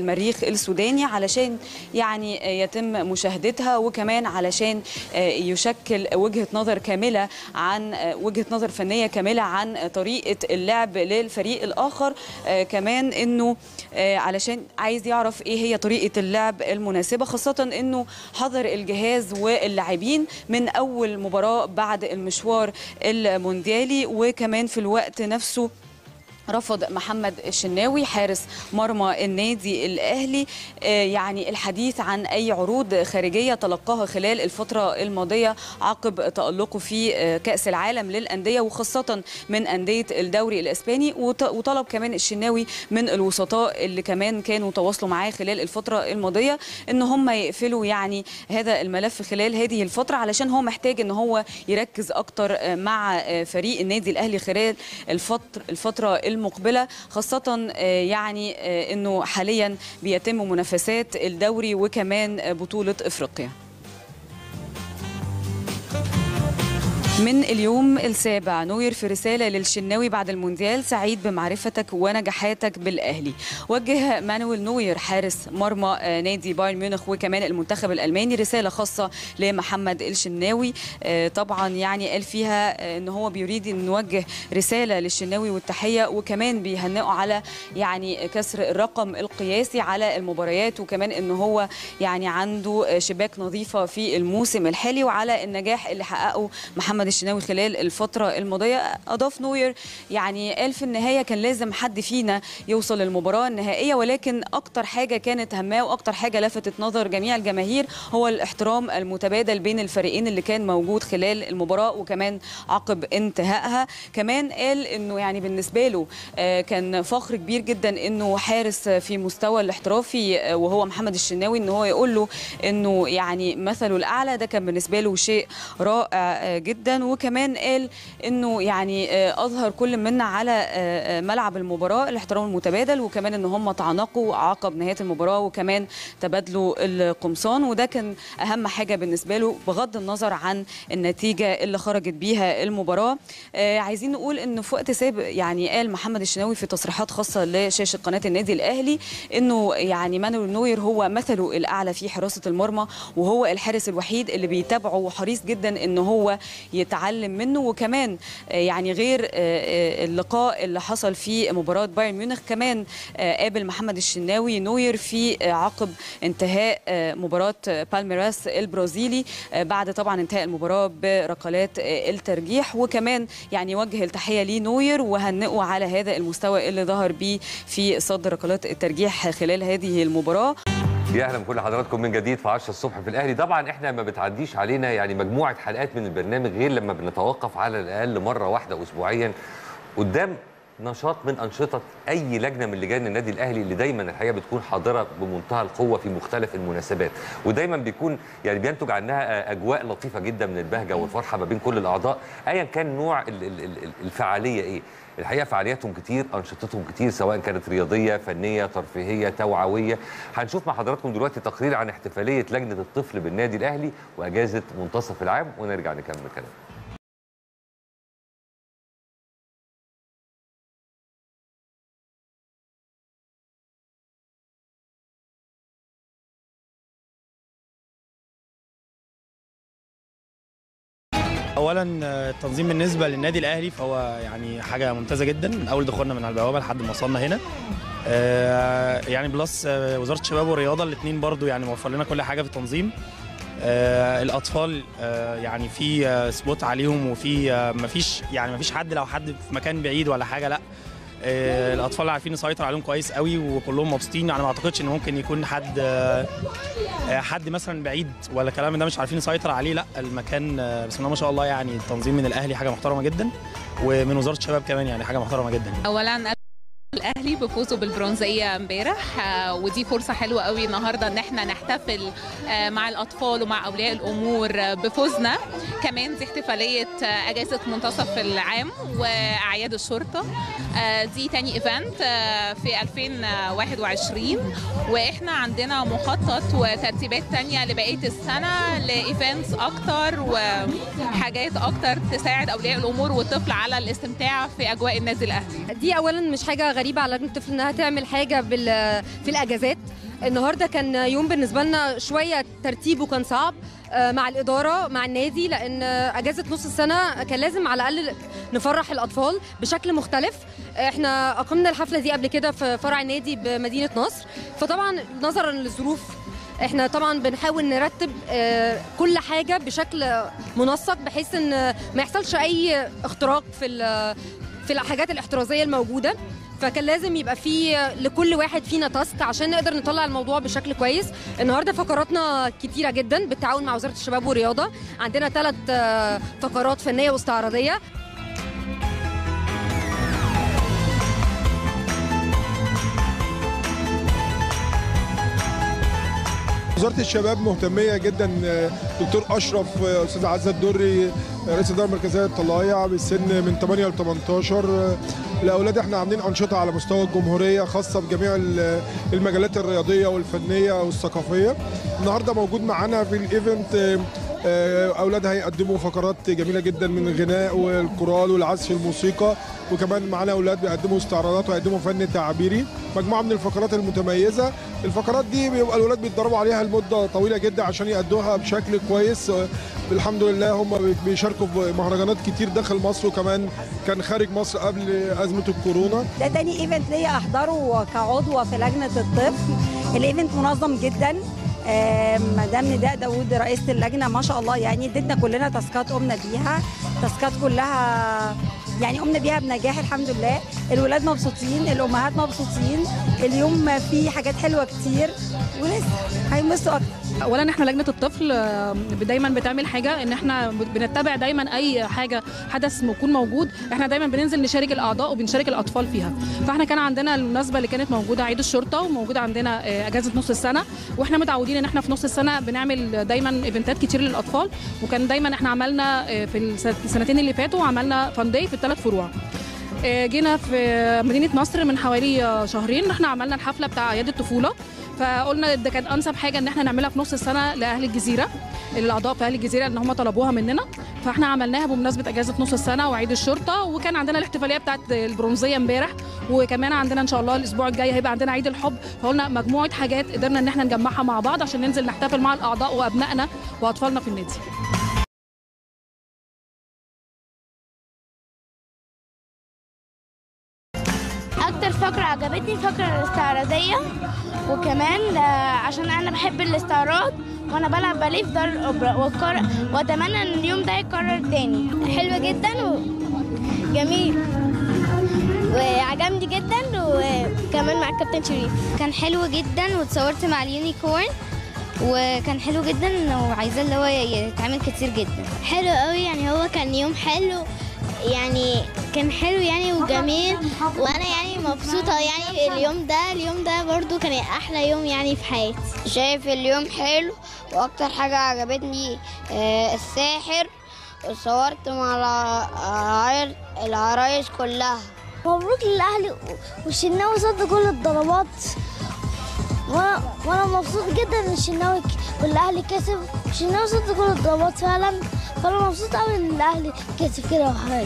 السوداني علشان يعني يتم مشاهدتها وكمان علشان يشكل وجهة نظر كاملة عن وجهة نظر فنية كاملة عن طريقة اللعب للفريق الآخر كمان إنه علشان عايز يعرف إيه هي طريقة اللعب المناسبة خاصة إنه حضر الجهاز واللاعبين من أول مباراة بعد المشوار المونديالي وكمان في الوقت نفسه رفض محمد الشناوي حارس مرمى النادي الاهلي يعني الحديث عن اي عروض خارجيه تلقاها خلال الفتره الماضيه عقب تالقه في كاس العالم للانديه وخاصه من انديه الدوري الاسباني وطلب كمان الشناوي من الوسطاء اللي كمان كانوا تواصلوا معاه خلال الفتره الماضيه ان هم يقفلوا يعني هذا الملف خلال هذه الفتره علشان هو محتاج ان هو يركز اكتر مع فريق النادي الاهلي خلال الفتره الفتره المقبله خاصه يعني انه حاليا بيتم منافسات الدوري وكمان بطوله افريقيا من اليوم السابع نوير في رسالة للشناوي بعد المونديال سعيد بمعرفتك ونجاحاتك بالأهلي وجه مانويل نوير حارس مرمى نادي بايرن ميونخ وكمان المنتخب الألماني رسالة خاصة لمحمد الشناوي طبعا يعني قال فيها ان هو بيريد ان نوجه رسالة للشناوي والتحية وكمان بيهنئه على يعني كسر الرقم القياسي على المباريات وكمان ان هو يعني عنده شباك نظيفة في الموسم الحالي وعلى النجاح اللي حققه محمد الشناوي خلال الفترة الماضية أضاف نوير يعني قال في النهاية كان لازم حد فينا يوصل للمباراة النهائية ولكن أكتر حاجة كانت هماه وأكتر حاجة لفتت نظر جميع الجماهير هو الاحترام المتبادل بين الفريقين اللي كان موجود خلال المباراة وكمان عقب انتهائها كمان قال إنه يعني بالنسبة له كان فخر كبير جدا إنه حارس في مستوى الاحترافي وهو محمد الشناوي إن هو يقول له إنه يعني مثله الأعلى ده كان بالنسبة له شيء رائع جدا وكمان قال انه يعني اظهر كل منا على ملعب المباراه الاحترام المتبادل وكمان ان هم تعانقوا عقب نهايه المباراه وكمان تبادلوا القمصان وده كان اهم حاجه بالنسبه له بغض النظر عن النتيجه اللي خرجت بيها المباراه عايزين نقول انه في وقت سابق يعني قال محمد الشناوي في تصريحات خاصه لشاشه قناه النادي الاهلي انه يعني مانويل نوير هو مثله الاعلى في حراسه المرمى وهو الحارس الوحيد اللي بيتابعه وحريص جدا ان هو يتعلم منه وكمان يعني غير اللقاء اللي حصل في مباراة بايرن ميونخ كمان قابل محمد الشناوي نوير في عقب انتهاء مباراة بالميراس البرازيلي بعد طبعا انتهاء المباراة بركلات الترجيح وكمان يعني وجه التحية ليه نوير وهنئه على هذا المستوى اللي ظهر بيه في صد ركلات الترجيح خلال هذه المباراة يا اهلا بكل حضراتكم من جديد في 10 الصبح في الاهلي طبعا احنا ما بتعديش علينا يعني مجموعه حلقات من البرنامج غير لما بنتوقف على الاقل مره واحده اسبوعيا قدام نشاط من انشطه اي لجنه من لجان النادي الاهلي اللي دايما الحقيقه بتكون حاضره بمنتهى القوه في مختلف المناسبات ودايما بيكون يعني بينتج عنها اجواء لطيفه جدا من البهجه والفرحه ما بين كل الاعضاء ايا كان نوع الفعاليه ايه الحقيقه فعالياتهم كتير انشطتهم كتير سواء كانت رياضيه فنيه ترفيهيه توعويه هنشوف مع حضراتكم دلوقتي تقرير عن احتفاليه لجنه الطفل بالنادي الاهلي واجازه منتصف العام ونرجع نكمل كلام اولا التنظيم بالنسبه للنادي الاهلي فهو يعني حاجه ممتازه جدا من اول دخولنا من على البوابه لحد ما وصلنا هنا يعني بلس وزاره الشباب والرياضه الاثنين برضو يعني موفر لنا كل حاجه في التنظيم الاطفال يعني في سبوت عليهم وفي مفيش يعني مفيش حد لو حد في مكان بعيد ولا حاجه لا الاطفال عارفين نسيطر عليهم كويس قوي وكلهم مبسوطين يعني ما اعتقدش ان ممكن يكون حد حد مثلا بعيد ولا الكلام ده مش عارفين نسيطر عليه لا المكان بسم الله ما شاء الله يعني التنظيم من الاهلي حاجه محترمه جدا ومن وزاره الشباب كمان يعني حاجه محترمه جدا اولا الاهلي بفوزه بالبرونزيه امبارح ودي فرصه حلوه قوي النهارده ان احنا نحتفل مع الاطفال ومع اولياء الامور بفوزنا كمان دي احتفاليه اجازه منتصف العام واعياد الشرطه دي تاني ايفنت في 2021 واحنا عندنا مخطط وترتيبات تانية لبقيه السنه لايفنتس اكتر وحاجات اكتر تساعد اولياء الامور والطفل على الاستمتاع في اجواء النادي الاهلي دي اولا مش حاجه غريبه على الطفل انها تعمل حاجه بال... في الاجازات النهارده كان يوم بالنسبه لنا شويه ترتيبه كان صعب آه، مع الاداره مع النادي لان آه، اجازه نص السنه كان لازم على الاقل نفرح الاطفال بشكل مختلف احنا اقمنا الحفله دي قبل كده في فرع النادي بمدينه نصر فطبعا نظرا للظروف احنا طبعا بنحاول نرتب آه، كل حاجه بشكل منسق بحيث ان ما يحصلش اي اختراق في ال- في الحاجات الاحترازيه الموجوده فكان لازم يبقى في لكل واحد فينا تاسك عشان نقدر نطلع الموضوع بشكل كويس النهارده فقراتنا كتيره جدا بالتعاون مع وزاره الشباب والرياضه عندنا ثلاث فقرات فنيه واستعراضيه وزاره الشباب مهتميه جدا آه، دكتور اشرف آه، استاذ عزه الدري آه، رئيس الاداره المركزيه للطلائع بالسن من 8 ل 18 آه، الاولاد احنا عاملين انشطه على مستوى الجمهوريه خاصه بجميع ال- المجالات الرياضيه والفنيه والثقافيه النهارده موجود معانا في الايفنت آه، آه، اولاد هيقدموا فقرات جميله جدا من الغناء والكورال والعزف الموسيقى وكمان معانا اولاد بيقدموا استعراضات ويقدموا فن تعبيري مجموعه من الفقرات المتميزه الفقرات دي بيبقى الاولاد بيتدربوا عليها لمده طويله جدا عشان يأدوها بشكل كويس آه، الحمد لله هم بيشاركوا في مهرجانات كتير داخل مصر وكمان كان خارج مصر قبل ازمه الكورونا ده تاني ايفنت ليا احضره كعضوه في لجنه الطفل الايفنت منظم جدا آم، مدام نداء داوود رئيسه اللجنه ما شاء الله يعني ادتنا كلنا تاسكات قمنا بيها تاسكات كلها يعني قمنا بيها بنجاح الحمد لله الولاد مبسوطين الامهات مبسوطين اليوم فيه حاجات حلوه كتير ولسه هينبسطوا اكتر اولا احنا لجنه الطفل آه، دايما بتعمل حاجه ان احنا بنتبع دايما اي حاجه حدث يكون موجود احنا دايما بننزل نشارك الاعضاء وبنشارك الاطفال فيها فاحنا كان عندنا المناسبه اللي كانت موجوده عيد الشرطه وموجود عندنا آه، اجازه نص السنه واحنا متعودين ان احنا في نص السنه بنعمل دايما ايفنتات كتير للاطفال وكان دايما احنا عملنا آه، في الس- السنتين اللي فاتوا عملنا فان داي في الثلاث فروع آه، جينا في مدينه نصر من حوالي آه، شهرين احنا عملنا الحفله بتاع عياده الطفوله فقلنا ده كان انسب حاجه ان احنا نعملها في نص السنه لاهل الجزيره الاعضاء في اهل الجزيره ان هم طلبوها مننا فاحنا عملناها بمناسبه اجازه نص السنه وعيد الشرطه وكان عندنا الاحتفاليه بتاعت البرونزيه امبارح وكمان عندنا ان شاء الله الاسبوع الجاي هيبقى عندنا عيد الحب فقلنا مجموعه حاجات قدرنا ان احنا نجمعها مع بعض عشان ننزل نحتفل مع الاعضاء وابنائنا واطفالنا في النادي اكتر فقره عجبتني الفقره الاستعراضيه وكمان آه، عشان انا بحب الاستعراض وانا بلعب باليه في دار الاوبرا وأكر- واتمنى ان اليوم ده يتكرر تاني حلو جدا وجميل وعجبني جدا وكمان مع الكابتن شريف كان حلو جدا واتصورت مع اليونيكورن وكان حلو جدا وعايزاه اللي هو يتعمل كتير جدا حلو قوي يعني هو كان يوم حلو يعني كان حلو يعني وجميل وانا يعني مبسوطه يعني اليوم ده اليوم ده برضو كان احلى يوم يعني في حياتي شايف اليوم حلو واكتر حاجه عجبتني آه، الساحر صورت مع العراير العرايس كلها مبروك للاهلي والشناوي صد كل الضربات وانا وانا مبسوط جدا ان الشناوي ك- والاهلي كسب الشناوي صد كل الضربات فعلا فانا مبسوط قوي ان الاهلي كسب كده وحاجه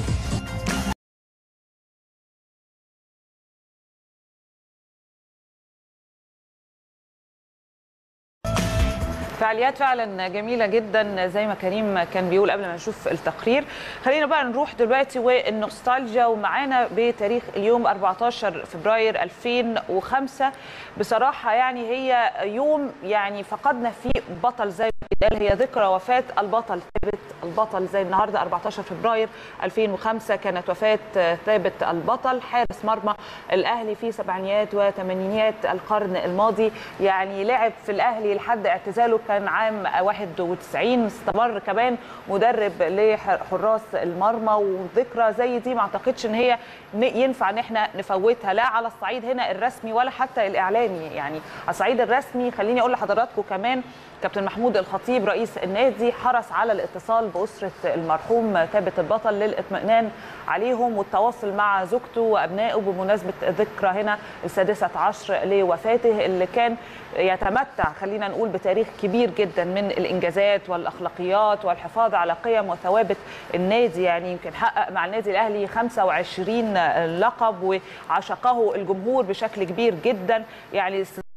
فعاليات فعلا جميله جدا زي ما كريم كان بيقول قبل ما نشوف التقرير خلينا بقى نروح دلوقتي والنوستالجيا ومعانا بتاريخ اليوم 14 فبراير 2005 بصراحه يعني هي يوم يعني فقدنا فيه بطل زي ما بيتقال هي ذكرى وفاه البطل ثابت البطل زي النهارده 14 فبراير 2005 كانت وفاه ثابت البطل حارس مرمى الاهلي في سبعينيات وثمانينيات القرن الماضي يعني لعب في الاهلي لحد اعتزاله كان عام 91 استمر كمان مدرب لحراس المرمى وذكرى زي دي ما اعتقدش ان هي ن- ينفع ان احنا نفوتها لا على الصعيد هنا الرسمي ولا حتى الاعلامي يعني على الصعيد الرسمي خليني اقول لحضراتكم كمان كابتن محمود الخطيب رئيس النادي حرص على الاتصال باسره المرحوم ثابت البطل للاطمئنان عليهم والتواصل مع زوجته وابنائه بمناسبه ذكرى هنا السادسه عشر لوفاته اللي كان يتمتع خلينا نقول بتاريخ كبير جدا من الانجازات والاخلاقيات والحفاظ على قيم وثوابت النادي يعني يمكن حقق مع النادي الاهلي 25 لقب وعشقه الجمهور بشكل كبير جدا يعني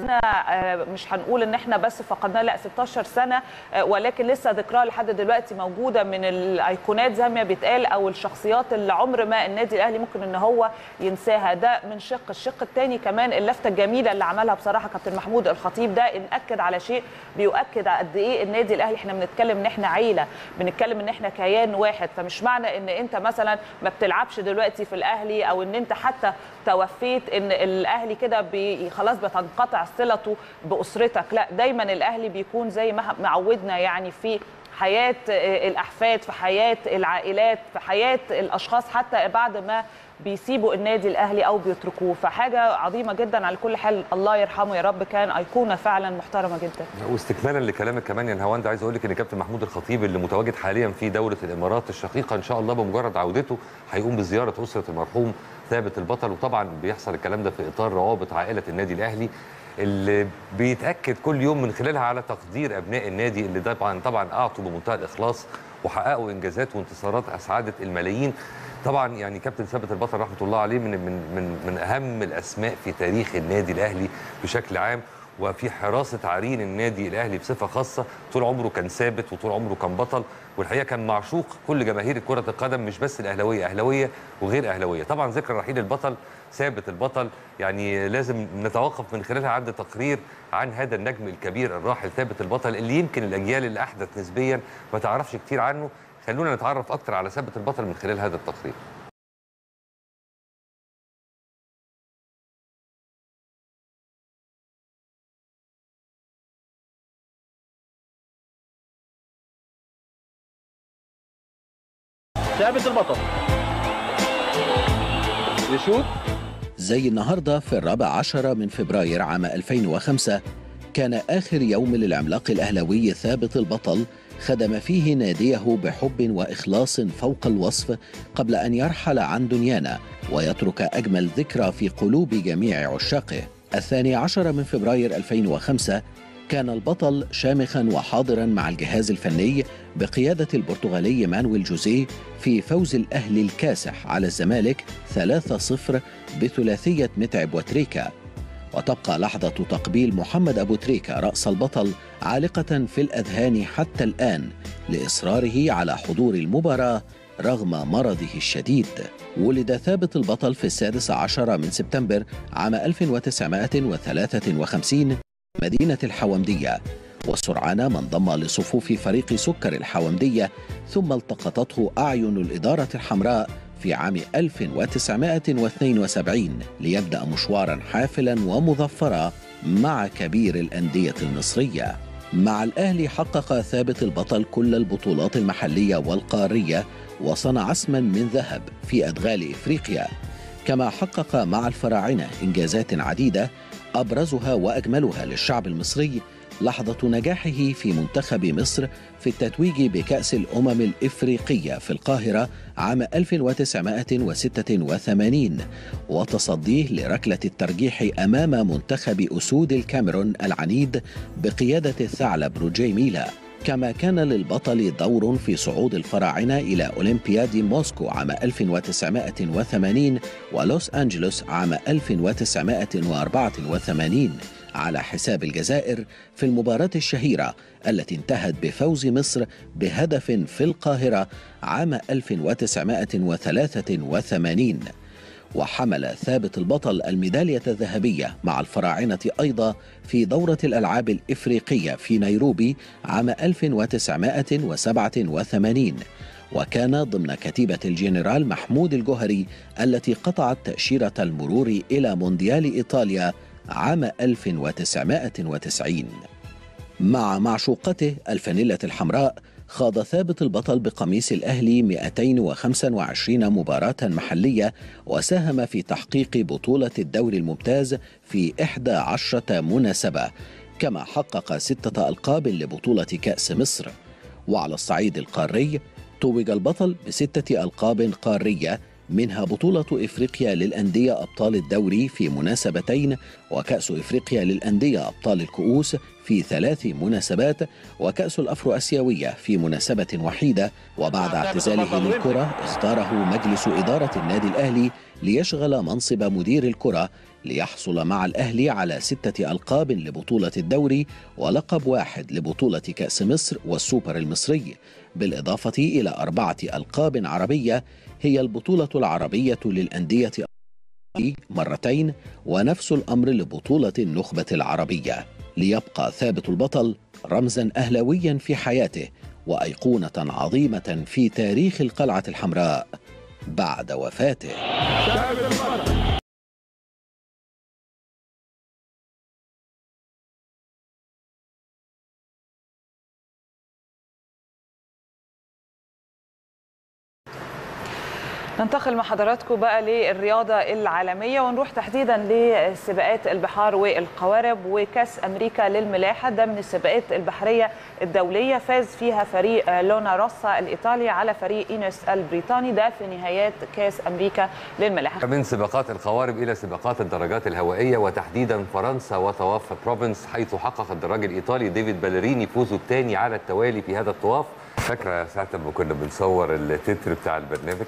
سنه آه، مش هنقول ان احنا بس فقدناه لا 16 سنه آه، ولكن لسه ذكرها لحد دلوقتي موجوده من الايقونات زي ما بيتقال او الشخصيات اللي عمر ما النادي الاهلي ممكن ان هو ينساها ده من شق الشق الثاني كمان اللفته الجميله اللي عملها بصراحه كابتن محمود الخطيب ده ان اكد على شيء بيؤكد قد ايه النادي الاهلي احنا بنتكلم ان احنا عيله بنتكلم ان احنا كيان واحد فمش معنى ان انت مثلا ما بتلعبش دلوقتي في الاهلي او ان انت حتى توفيت ان الاهلي كده بي خلاص بتنقطع صلته باسرتك لا دايما الاهلي بيكون زي ما معودنا يعني في حياه الاحفاد في حياه العائلات في حياه الاشخاص حتى بعد ما بيسيبوا النادي الاهلي او بيتركوه فحاجه عظيمه جدا على كل حال الله يرحمه يا رب كان ايقونه فعلا محترمه جدا واستكمالا لكلامك كمان يا نهاوند عايز اقول لك ان كابتن محمود الخطيب اللي متواجد حاليا في دوله الامارات الشقيقه ان شاء الله بمجرد عودته هيقوم بزياره اسره المرحوم ثابت البطل وطبعا بيحصل الكلام ده في اطار روابط عائله النادي الاهلي اللي بيتاكد كل يوم من خلالها على تقدير ابناء النادي اللي طبعا طبعا اعطوا بمنتهى الاخلاص وحققوا انجازات وانتصارات اسعدت الملايين طبعا يعني كابتن ثابت البطل رحمه الله عليه من من من من اهم الاسماء في تاريخ النادي الاهلي بشكل عام وفي حراسه عرين النادي الاهلي بصفه خاصه طول عمره كان ثابت وطول عمره كان بطل والحقيقه كان معشوق كل جماهير كره القدم مش بس الاهلاويه اهلاويه وغير اهلاويه طبعا ذكرى رحيل البطل ثابت البطل يعني لازم نتوقف من خلالها عند تقرير عن هذا النجم الكبير الراحل ثابت البطل اللي يمكن الاجيال اللي احدث نسبيا ما تعرفش كتير عنه خلونا نتعرف اكتر على ثابت البطل من خلال هذا التقرير ثابت البطل يشوت زي النهاردة في الرابع عشر من فبراير عام 2005 كان آخر يوم للعملاق الأهلوي ثابت البطل خدم فيه ناديه بحب وإخلاص فوق الوصف قبل أن يرحل عن دنيانا ويترك أجمل ذكرى في قلوب جميع عشاقه الثاني عشر من فبراير 2005 كان البطل شامخا وحاضرا مع الجهاز الفني بقيادة البرتغالي مانويل جوزيه في فوز الأهلي الكاسح على الزمالك 3-0 بثلاثية متعب وتريكا وتبقى لحظة تقبيل محمد أبو تريكة رأس البطل عالقة في الأذهان حتى الآن لإصراره على حضور المباراة رغم مرضه الشديد ولد ثابت البطل في السادس عشر من سبتمبر عام 1953 مدينة الحومدية وسرعان ما انضم لصفوف فريق سكر الحومدية ثم التقطته أعين الإدارة الحمراء في عام 1972 ليبدأ مشوارا حافلا ومظفرا مع كبير الأندية المصرية مع الأهلي حقق ثابت البطل كل البطولات المحلية والقارية وصنع اسما من ذهب في أدغال إفريقيا كما حقق مع الفراعنة إنجازات عديدة أبرزها وأجملها للشعب المصري لحظة نجاحه في منتخب مصر في التتويج بكأس الأمم الإفريقية في القاهرة عام 1986 وتصديه لركلة الترجيح أمام منتخب أسود الكاميرون العنيد بقيادة الثعلب روجي ميلا كما كان للبطل دور في صعود الفراعنة إلى أولمبياد موسكو عام 1980 ولوس أنجلوس عام 1984 على حساب الجزائر في المباراة الشهيرة التي انتهت بفوز مصر بهدف في القاهرة عام 1983 وحمل ثابت البطل الميدالية الذهبية مع الفراعنة أيضا في دورة الألعاب الإفريقية في نيروبي عام 1987 وكان ضمن كتيبة الجنرال محمود الجوهري التي قطعت تأشيرة المرور إلى مونديال إيطاليا عام 1990 مع معشوقته الفانيلة الحمراء خاض ثابت البطل بقميص الأهلي 225 مباراة محلية وساهم في تحقيق بطولة الدوري الممتاز في 11 مناسبة كما حقق ستة ألقاب لبطولة كأس مصر وعلى الصعيد القاري توج البطل بستة ألقاب قارية منها بطولة إفريقيا للأندية أبطال الدوري في مناسبتين وكأس إفريقيا للأندية أبطال الكؤوس في ثلاث مناسبات وكأس الأفرو أسيوية في مناسبة وحيدة وبعد اعتزاله للكرة اختاره مجلس إدارة النادي الأهلي ليشغل منصب مدير الكرة ليحصل مع الأهلي على ستة ألقاب لبطولة الدوري ولقب واحد لبطولة كأس مصر والسوبر المصري بالإضافة إلى أربعة ألقاب عربية هي البطولة العربية للأندية مرتين ونفس الأمر لبطولة النخبة العربية ليبقى ثابت البطل رمزا أهلاويا في حياته وأيقونة عظيمة في تاريخ القلعة الحمراء بعد وفاته ننتقل مع حضراتكم بقى للرياضة العالمية ونروح تحديدا لسباقات البحار والقوارب وكاس أمريكا للملاحة ده من السباقات البحرية الدولية فاز فيها فريق لونا روسا الإيطالي على فريق إينوس البريطاني ده في نهايات كاس أمريكا للملاحة من سباقات القوارب الى سباقات الدراجات الهوائيه وتحديدا فرنسا وطواف بروفنس حيث حقق الدراج الايطالي ديفيد باليريني فوزه الثاني على التوالي في هذا الطواف فاكره ساعه ما كنا بنصور التتر بتاع البرنامج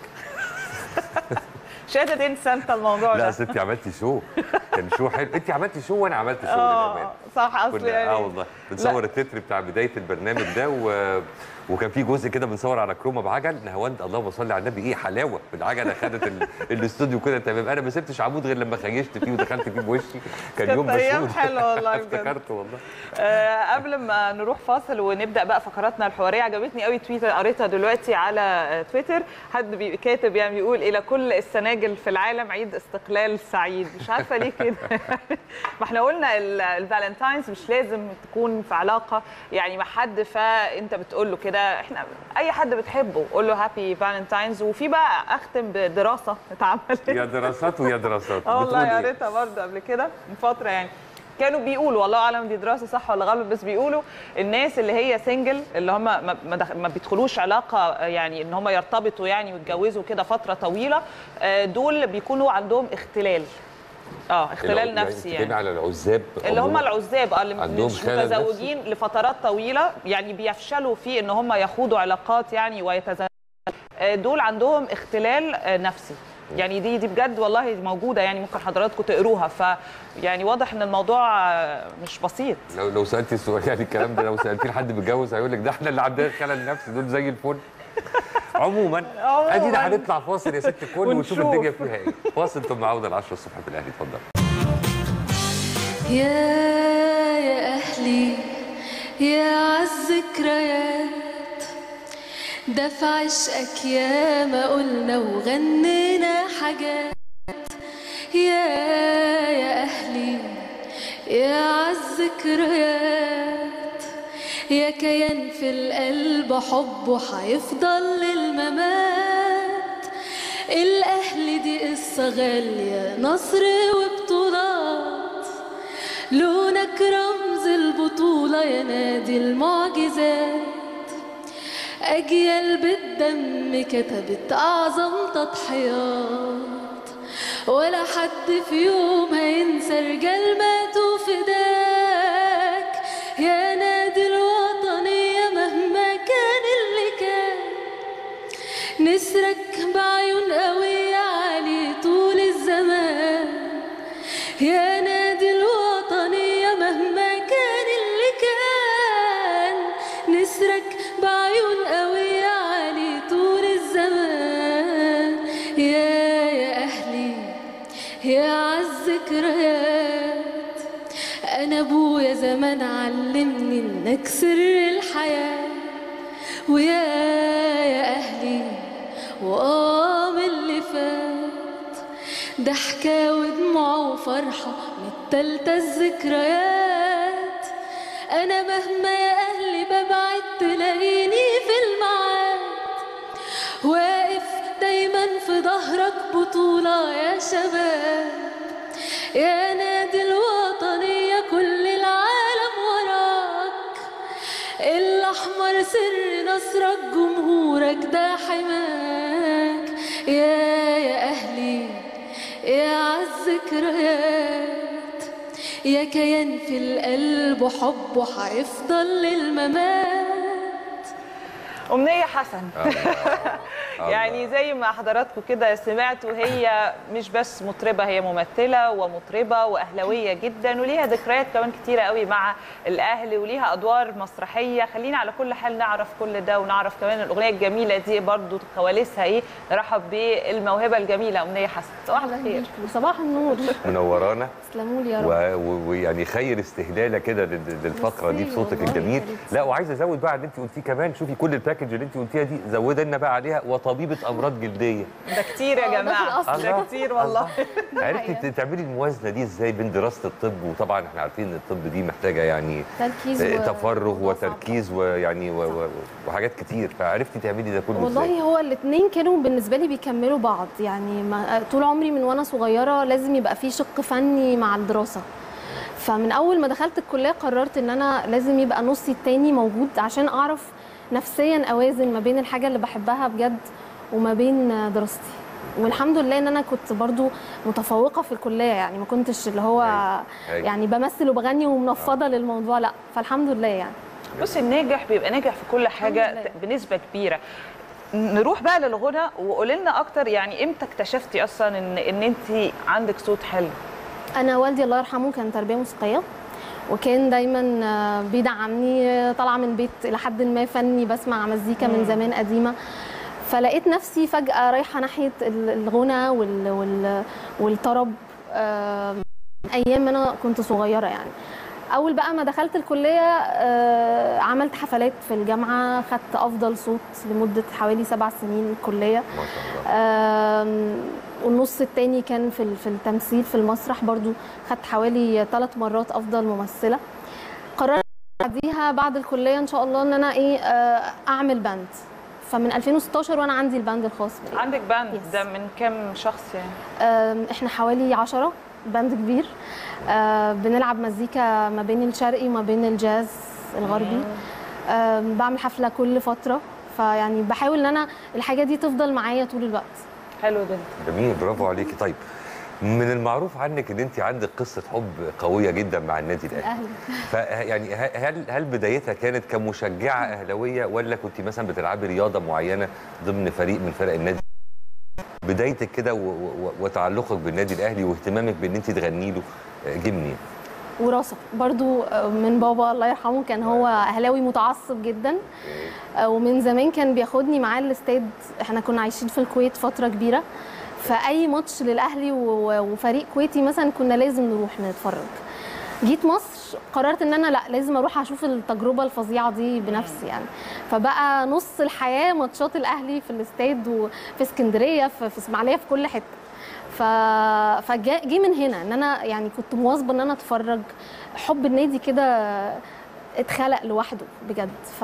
مش قادرة تنسى انت الموضوع لا ده ستي عملتي شو كان شو حلو انت عملتي شو وانا عملت شو اه للأمانة. صح اصل كنا يعني اه والله بنصور التتر بتاع بدايه البرنامج ده و... وكان في جزء كده بنصور على كروما بعجل نهاوند اللهم صل على النبي ايه حلاوه بالعجله خدت ال... الاستوديو كده تمام انا ما سبتش عمود غير لما خيشت فيه ودخلت فيه بوشي كان كانت يوم أيام مسعود حلوة والله بجد. افتكرت والله آه، قبل ما نروح فاصل ونبدا بقى فقراتنا الحواريه عجبتني قوي تويتر قريتها دلوقتي على آه، تويتر حد بي- كاتب يعني بيقول الى كل السناجل في العالم عيد استقلال سعيد مش عارفه ليه كده ما احنا قلنا ال- الفالنتاينز مش لازم تكون في علاقه يعني مع حد فانت بتقول له كده احنا اي حد بتحبه قول له هابي فالنتاينز وفي بقى اختم بدراسه اتعملت يا دراسات ويا دراسات اه والله بتقول إيه؟ قريتها برضه قبل كده من فتره يعني كانوا بيقولوا والله اعلم دي دراسه صح ولا غلط بس بيقولوا الناس اللي هي سنجل اللي هم ما, ما, دخ- ما بيدخلوش علاقه يعني ان هم يرتبطوا يعني ويتجوزوا كده فتره طويله آه، دول بيكونوا عندهم اختلال اه اختلال الع- نفسي بتتكلمي يعني على العزاب اللي هم عموماً؟ العزاب اه اللي عندهم مش خلل نفسي؟ متزوجين لفترات طويله يعني بيفشلوا في ان هم يخوضوا علاقات يعني ويتزوجوا آه، دول عندهم اختلال آه، نفسي يعني دي دي بجد والله موجوده يعني ممكن حضراتكم تقروها ف يعني واضح ان الموضوع آه، مش بسيط لو لو سالتي السؤال يعني الكلام ده لو سالتيه لحد متجوز هيقول لك ده احنا اللي عندنا خلل نفسي دول زي الفل عموما عموماً. ادينا هنطلع فاصل يا ست الكل ونشوف ونشوف. الدنيا فيها ايه فاصل ثم عوده ل 10 الصبح في الاهلي اتفضل يا يا أهلي يا عالذكريات ده في عشقك يا ما قلنا وغنينا حاجات يا يا أهلي يا عالذكريات يا كيان في القلب حبه حيفضل للممات الأهل دي قصة غالية نصر وبطولات لونك رمز البطولة يا نادي المعجزات أجيال بالدم كتبت أعظم تضحيات ولا حد في يوم هينسى رجال ماتوا فداك يا نادي الوطنية مهما كان اللي كان نسرك بعيون قوية عالي طول الزمان يا نادي الوطنية مهما كان اللي كان نسرك بعيون قوية عالي طول الزمان يا يا أهلي يا عالذكريات أنا أبويا زمان علمني إنك سر الحياة ويا يا أهلي وقام اللي فات ده حكاوي دموع وفرحة متلتة الذكريات أنا مهما يا أهلي ببعد تلاقيني في الميعاد واقف دايما في ظهرك بطولة يا شباب يا نادي الوطنية كل العالم وراك الأحمر سر نصرك جمهورك ده حماك يا يا أهلي يا عالذكريات يا كيان في القلب حبه حيفضل للممات أمنية حسن يعني زي ما حضراتكم كده سمعتوا هي مش بس مطربه هي ممثله ومطربه واهلاويه جدا وليها ذكريات كمان كتيره قوي مع الاهلي وليها ادوار مسرحيه خلينا على كل حال نعرف كل ده ونعرف كمان الاغنيه الجميله دي برضو كواليسها ايه نرحب بالموهبه الجميله امنيه حسن صباح الخير صباح النور منورانا تسلموا لي يا رب و- و- ويعني خير استهلاله كده لل- للفقره دي بصوتك الجميل لا وعايز ازود بقى على اللي انت قلتيه كمان شوفي كل الباكج اللي انت قلتيها دي زودي لنا بقى عليها وطبيبه امراض جلديه ده كتير يا جماعه ده كتير والله عرفتي ت- تعملي الموازنه دي ازاي بين دراسه الطب وطبعا احنا عارفين ان الطب دي محتاجه يعني تركيز آه، و- تفرغ وتركيز ويعني و- و- وحاجات كتير فعرفتي تعملي ده كله والله ازاي هو الاثنين كانوا بالنسبه لي بيكملوا بعض يعني ما طول عمري من وانا صغيره لازم يبقى في شق فني مع الدراسه فمن اول ما دخلت الكليه قررت ان انا لازم يبقى نصي التاني موجود عشان اعرف نفسيا اوازن ما بين الحاجه اللي بحبها بجد وما بين دراستي والحمد لله ان انا كنت برضو متفوقه في الكليه يعني ما كنتش اللي هو أيوة. يعني بمثل وبغني ومنفضه للموضوع لا فالحمد لله يعني بص الناجح بيبقى ناجح في كل حاجه بنسبه كبيره نروح بقى للغنى وقولي لنا اكتر يعني امتى اكتشفتي اصلا ان ان انت عندك صوت حلو انا والدي الله يرحمه كان تربيه موسيقيه وكان دايما آه، بيدعمني آه، طالعه من بيت الى حد ما فني بسمع مزيكا من مم. زمان قديمه فلقيت نفسي فجاه رايحه ناحيه ال- الغنى وال وال والطرب آه، من ايام ما انا كنت صغيره يعني اول بقى ما دخلت الكليه آه، عملت حفلات في الجامعه خدت افضل صوت لمده حوالي سبع سنين الكليه ما شاء الله آم، والنص التاني كان في ال- في التمثيل في المسرح برضو خدت حوالي ثلاث مرات افضل ممثله قررت بعديها بعد الكليه ان شاء الله ان انا ايه آه، اعمل باند فمن 2016 وانا عندي الباند الخاص بي عندك باند ده من كام شخص يعني آم، احنا حوالي عشرة باند كبير آه، بنلعب مزيكا ما بين الشرقي وما بين الجاز الغربي آم، بعمل حفله كل فتره فيعني بحاول ان انا الحاجه دي تفضل معايا طول الوقت حلو جدا جميل برافو عليكي طيب من المعروف عنك ان انت عندك قصه حب قويه جدا مع النادي الاهلي الاهلي فيعني هل هل بدايتها كانت كمشجعه اهلاويه ولا كنت مثلا بتلعبي رياضه معينه ضمن فريق من فرق النادي بدايتك كده و- و- وتعلقك بالنادي الاهلي واهتمامك بان انت تغني له آه، جه منين؟ وراثه برضو آه، من بابا الله يرحمه كان هو اهلاوي متعصب جدا آه، ومن زمان كان بياخدني معاه الاستاد احنا كنا عايشين في الكويت فتره كبيره فاي ماتش للاهلي و- وفريق كويتي مثلا كنا لازم نروح نتفرج جيت مصر قررت ان انا لا لازم اروح اشوف التجربه الفظيعه دي بنفسي يعني فبقى نص الحياه ماتشات الاهلي في الاستاد وفي اسكندريه في في اسماعيليه في كل حته ف فجه من هنا ان انا يعني كنت مواظبه ان انا اتفرج حب النادي كده اتخلق لوحده بجد ف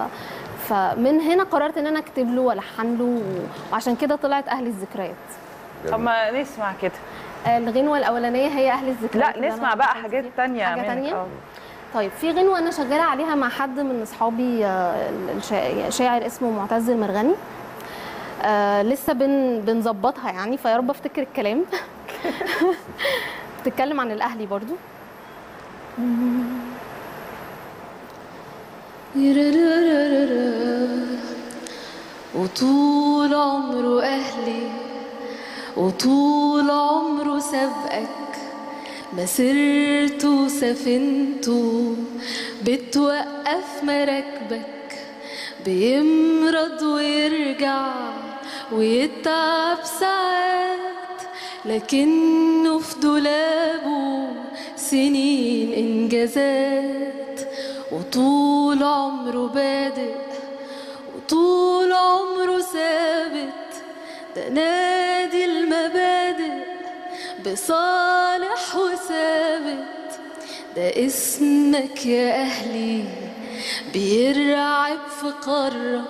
فمن هنا قررت ان انا اكتب له والحن له وعشان كده طلعت اهل الذكريات طب ما نسمع كده الغنوه الاولانيه هي اهل الذكريات لا اللي نسمع أنا بقى كنت حاجات فيها. تانية حاجه منك، تانية آه. طيب في غنوه انا شغاله عليها مع حد من اصحابي آه، الشا- شاعر اسمه معتز المرغني آه لسه بن بنظبطها يعني فيا رب افتكر الكلام بتتكلم عن الاهلي برضو وطول عمره أهلي وطول عمره سبقك مسيرته سفينته بتوقف مراكبك بيمرض ويرجع ويتعب ساعات لكنه في دولابه سنين إنجازات وطول عمره بادئ وطول عمره ثابت ده نادي المبادئ بصالح وثابت ده اسمك يا أهلي بيرعب في قارة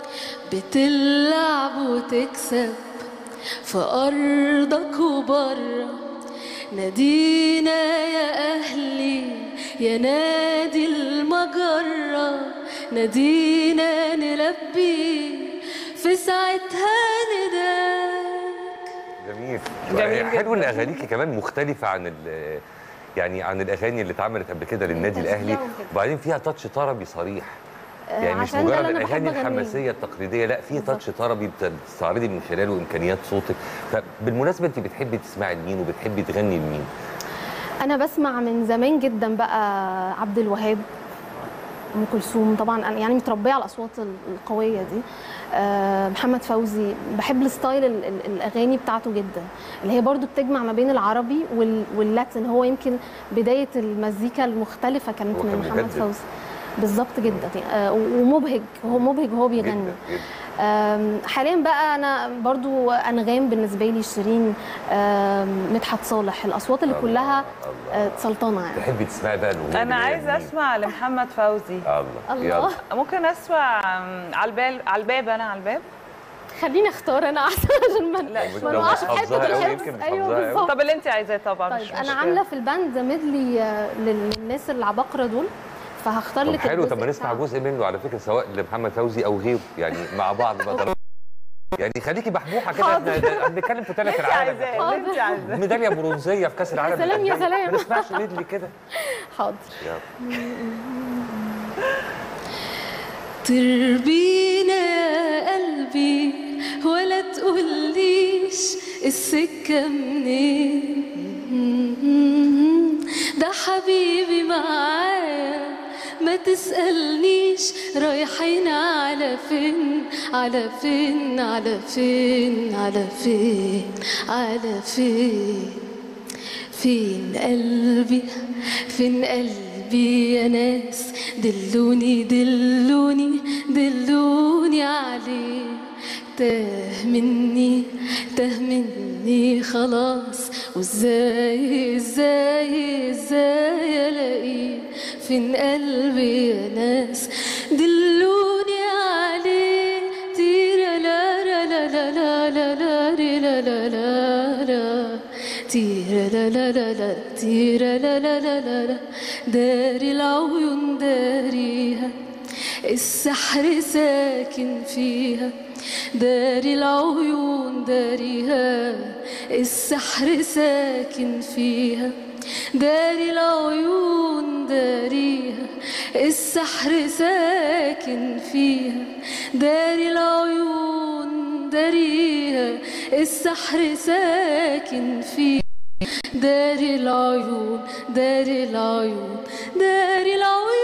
بتلعب وتكسب في أرضك وبره نادينا يا أهلي يا نادي المجرة نادينا نلبي في ساعتها نداك جميل جميل حلو ان جداً. اغانيكي كمان مختلفه عن ال- يعني عن الاغاني اللي اتعملت قبل كده للنادي الاهلي تشجيع وكده. وبعدين فيها تاتش طربي صريح آه، يعني مش عشان ده مجرد اللي أنا بحب الاغاني أغنيه. الحماسيه التقليديه لا في تاتش طربي بتستعرضي من خلاله امكانيات صوتك فبالمناسبه انت بتحبي تسمعي لمين وبتحبي تغني لمين انا بسمع من زمان جدا بقى عبد الوهاب ام كلثوم طبعا انا يعني متربيه على الاصوات ال- القويه دي آه، محمد فوزي بحب الستايل ال- ال- الاغاني بتاعته جدا اللي هي برضو بتجمع ما بين العربي وال- واللاتين هو يمكن بدايه المزيكا المختلفه كانت هو كان من محمد مجدد. فوزي بالظبط جدا آه، ومبهج هو مبهج وهو بيغني آم، حاليا بقى انا برضو انغام بالنسبه لي شيرين آم، مدحت صالح الاصوات اللي كلها آه، سلطنه يعني تحبي تسمعي بقى الاغنيه انا عايزه اسمع لمحمد فوزي الله يلا ممكن اسمع أم، على البال على الباب انا على الباب خليني اختار انا احسن عشان ما لا ما نقعش في حته الحفظ ايوه بالظبط طب اللي انت عايزاه طبعا طيب مش انا مشكلة. عامله في الباند ميدلي آه، للناس العباقره دول فهختار طب لك حلو طب الجزء ما نسمع بتاع- جزء منه على فكره سواء لمحمد فوزي او غيره يعني مع بعض بقى يعني خليكي محبوحه كده احنا احنا بنتكلم في ثلاث اللي انت العالم عايزاه اللي انت عايزاه ميداليه برونزيه في كاس العالم سلام يا للأندية. سلام. ما نسمعش ميدلي كده حاضر يلا تربينا يا قلبي ولا تقوليش السكة منين ده حبيبي معايا ما تسألنيش رايحين على فين على فين على فين على فين على فين فين قلبي فين قلبي يا ناس دلوني دلوني دلوني عليه تاه مني تاه مني خلاص وازاي ازاي ازاي الاقيه فين قلبي يا ناس دلوني عليه تيرا لا لا لا لا لا لا لا ري لا لا لا لا تيرا لا لا لا لا تيرا لا لا لا لا لا داري العيون داريها السحر ساكن فيها داري العيون داريها السحر ساكن فيها داري العيون داريها السحر ساكن فيها داري العيون داريها السحر ساكن فيها داري العيون داري العيون داري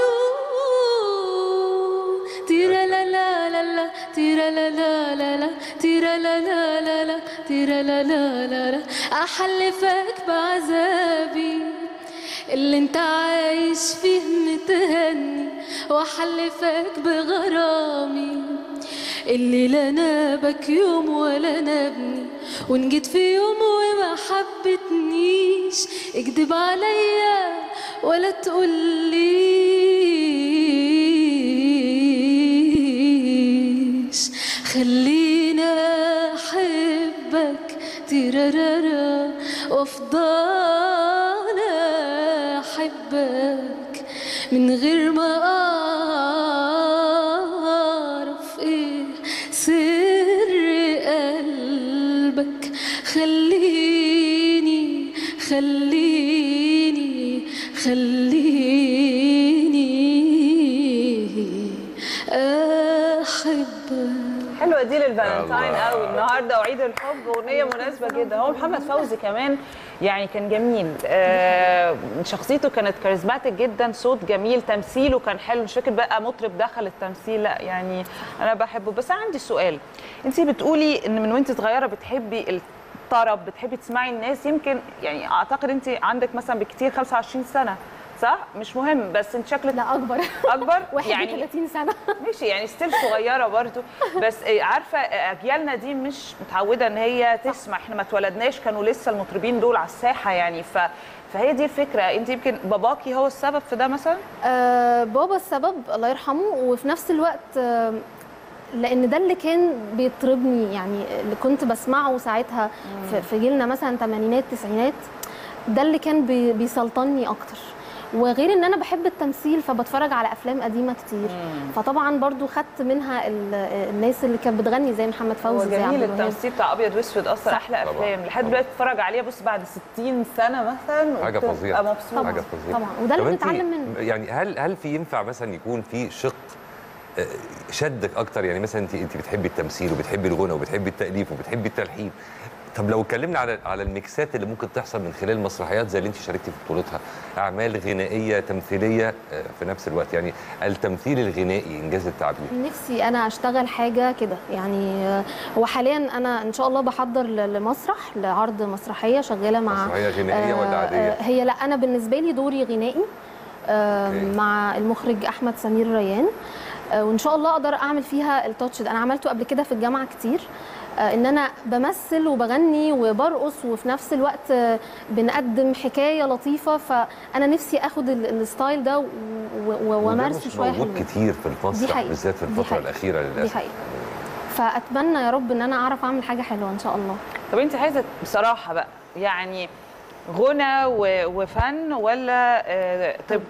العيون تيرا لا لا لا لا تيرا لا لا لا لا تيرا لا لا لا لا تيرا لا لا لا لا أحلفك بعذابي اللي انت عايش فيه متهني واحلفك بغرامي اللي لا نابك يوم ولا نابني وان جيت في يوم وما حبتنيش اكدب عليا ولا تقوليش خلينا احبك تيرارارا وافضل احبك من غير ما اعرف ايه سر قلبك خليني خليني خليني احبك حلوه دي للفالنتاين الله. قوي النهارده وعيد الحب اغنيه مناسبه جدا هو محمد فوزي كمان يعني كان جميل آه شخصيته كانت كاريزماتيك جدا صوت جميل تمثيله كان حلو مش فاكر بقى مطرب دخل التمثيل لا يعني انا بحبه بس أنا عندي سؤال انت بتقولي ان من وانت صغيره بتحبي الطرب بتحبي تسمعي الناس يمكن يعني اعتقد انت عندك مثلا بكتير 25 سنه صح مش مهم بس انت شكلك لا اكبر اكبر 31 سنه ماشي يعني ستيل صغيره برضو بس إيه، عارفه اجيالنا دي مش متعوده ان هي تسمع احنا ما اتولدناش كانوا لسه المطربين دول على الساحه يعني ف فهي دي الفكره انت يمكن باباكي هو السبب في ده مثلا آه بابا السبب الله يرحمه وفي نفس الوقت آه لان ده اللي كان بيطربني يعني اللي كنت بسمعه ساعتها في- في جيلنا مثلا ثمانينات تسعينات ده اللي كان بي- بيسلطني اكتر وغير ان انا بحب التمثيل فبتفرج على افلام قديمه كتير فطبعا برضو خدت منها ال- الناس اللي كانت بتغني زي محمد هو فوزي زي عبد جميل الوهاب التمثيل بتاع ابيض واسود اصلا احلى طبعاً. افلام لحد دلوقتي تتفرج عليها بص بعد 60 سنه مثلا حاجه وبتبقى فظيعه مبسوط حاجه فظيعه طبعاً. وده اللي طب أنتِ بنتعلم منه. يعني هل هل في ينفع مثلا يكون في شق آه، شدك اكتر يعني مثلا انت انت بتحبي التمثيل وبتحبي الغنى وبتحبي التاليف وبتحبي التلحين طب لو اتكلمنا على على الميكسات اللي ممكن تحصل من خلال مسرحيات زي اللي انت شاركتي في بطولتها اعمال غنائيه تمثيليه آه، في نفس الوقت يعني التمثيل الغنائي انجاز التعبير نفسي انا اشتغل حاجه كده يعني آه، هو حاليا انا ان شاء الله بحضر ل- لمسرح لعرض مسرحيه شغاله مع مسرحية غنائية ولا عادية؟ آه، هي لا انا بالنسبه لي دوري غنائي آه، أوكي. مع المخرج احمد سمير ريان آه، وان شاء الله اقدر اعمل فيها التاتش ده انا عملته قبل كده في الجامعه كتير آه، ان انا بمثل وبغني وبرقص وفي نفس الوقت آه، بنقدم حكايه لطيفه فانا نفسي اخد ال- الستايل ده و- و- وده وامارسه مش شويه موجود حلوين كتير في دي المسرح حقيقة. بالذات في دي الفتره حقيقة. الاخيره دي للاسف حقيقه فاتمنى يا رب ان انا اعرف اعمل حاجه حلوه ان شاء الله طب انت عايزه بصراحه بقى يعني غنى و- وفن ولا آه، طب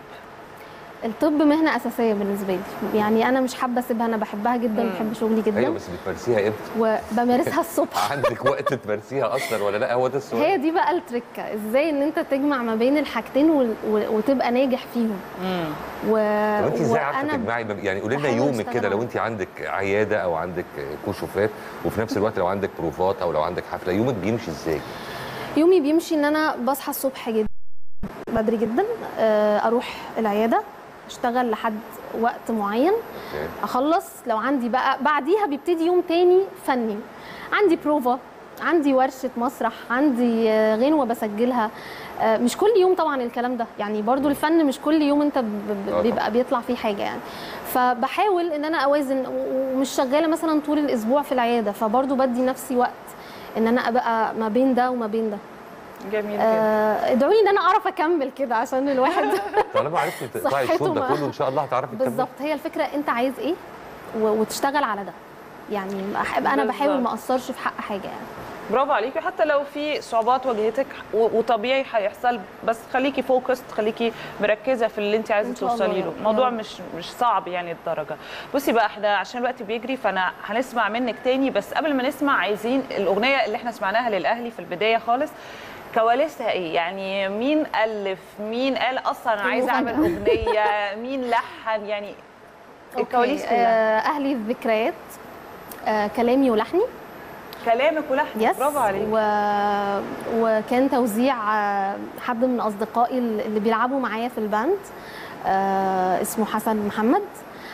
الطب مهنه اساسيه بالنسبه لي يعني انا مش حابه اسيبها انا بحبها جدا مم. بحب شغلي جدا ايوه بس بتمارسيها امتى؟ وبمارسها الصبح عندك وقت تمارسيها اصلا ولا لا هو ده السؤال هي دي بقى التركه ازاي ان انت تجمع ما بين الحاجتين و... و... وتبقى ناجح فيهم و... طب انت ازاي عارفه وأنا تجمعي ما- يعني قولي لنا بحاول يومك أشتغل كده لو على انت عندك عياده او عندك كشوفات وفي نفس الوقت لو عندك بروفات او لو عندك حفله يومك بيمشي ازاي؟ يومي بيمشي ان انا بصحى الصبح جدا بدري جدا آه، اروح العياده اشتغل لحد وقت معين اوكي اخلص لو عندي بقى بعديها بيبتدي يوم تاني فني عندي بروفا عندي ورشه مسرح عندي آه، غنوه بسجلها آه، مش كل يوم طبعا الكلام ده يعني برضو الفن مش كل يوم انت ب- ب- آه بيبقى بيطلع فيه حاجه يعني فبحاول ان انا اوازن و- ومش شغاله مثلا طول الاسبوع في العياده فبرضو بدي نفسي وقت ان انا ابقى ما بين ده وما بين ده جميل جدا آه، ادعوا لي ان انا اعرف اكمل كده عشان الواحد طالما عرفتي تقطعي صحته الشوط ده ما- كله ان شاء الله هتعرفي تكملي بالظبط هي الفكره انت عايز ايه و- وتشتغل على ده يعني أحب انا بحاول بالظبط. ما اقصرش في حق حاجه يعني برافو عليكي حتى لو في صعوبات واجهتك و- وطبيعي هيحصل بس خليكي فوكست خليكي مركزه في اللي انت عايزه إن شاء الله توصلي يا له رب. الموضوع يا رب. مش مش صعب يعني الدرجه بصي بقى احنا عشان الوقت بيجري فانا هنسمع منك تاني بس قبل ما نسمع عايزين الاغنيه اللي احنا سمعناها للاهلي في البدايه خالص كواليسها ايه يعني مين الف مين قال اصلا انا عايزه اعمل المغنى. اغنيه مين لحن يعني الكواليس أوكي، كلها آه، اهلي الذكريات آه، كلامي ولحني كلامك ولحنك يس برافو عليك و... وكان توزيع آه، حد من اصدقائي اللي بيلعبوا معايا في الباند آه، اسمه حسن محمد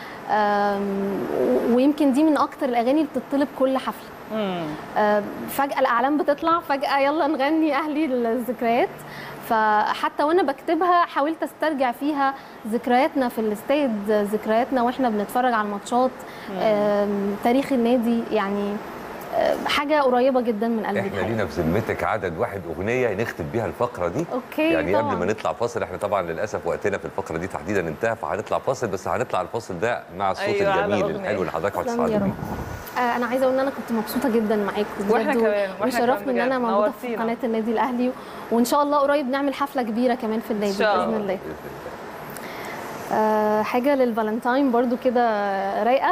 آم، و- ويمكن دي من اكتر الاغاني اللي بتطلب كل حفله آه، فجأة الأعلام بتطلع فجأة يلا نغني أهلي الذكريات فحتى وأنا بكتبها حاولت أسترجع فيها ذكرياتنا في الاستاد ذكرياتنا وإحنا بنتفرج على الماتشات آم، تاريخ النادي يعني آه، حاجة قريبة جدا من قلبي احنا الحقيقة. لينا في ذمتك عدد واحد اغنيه نختم بيها الفقره دي أوكي، يعني طبعاً. قبل ما نطلع فاصل احنا طبعا للاسف وقتنا في الفقره دي تحديدا انتهى فهنطلع فاصل بس هنطلع الفاصل ده مع الصوت أيوة، على الجميل أغنية. الحلو اللي حضرتك تسلم يا هتسعدوا رب. بيه آه، انا عايزه اقول ان انا كنت مبسوطه جدا معاكم وإحنا بجد، كمان، وإحنا كمان وشرفني ان انا بجد. موجوده في نورتينا. قناه النادي الاهلي وان شاء الله قريب نعمل حفله كبيره كمان في النادي شاء باذن الله. الله آه حاجه للفالنتاين برضو كده رايقه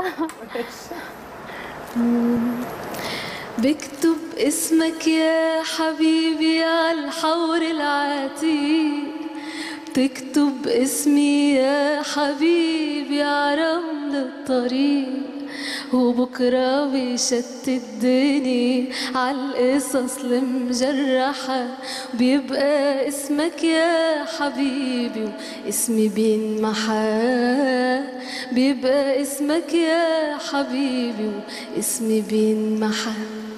بكتب اسمك يا حبيبي على الحور العتيق بتكتب اسمي يا حبيبي على رمل الطريق وبكرة بيشتتني عالقصص المجرحة بيبقى اسمك يا حبيبي واسمي بينمحى بيبقى اسمك يا حبيبي واسمي بينمحى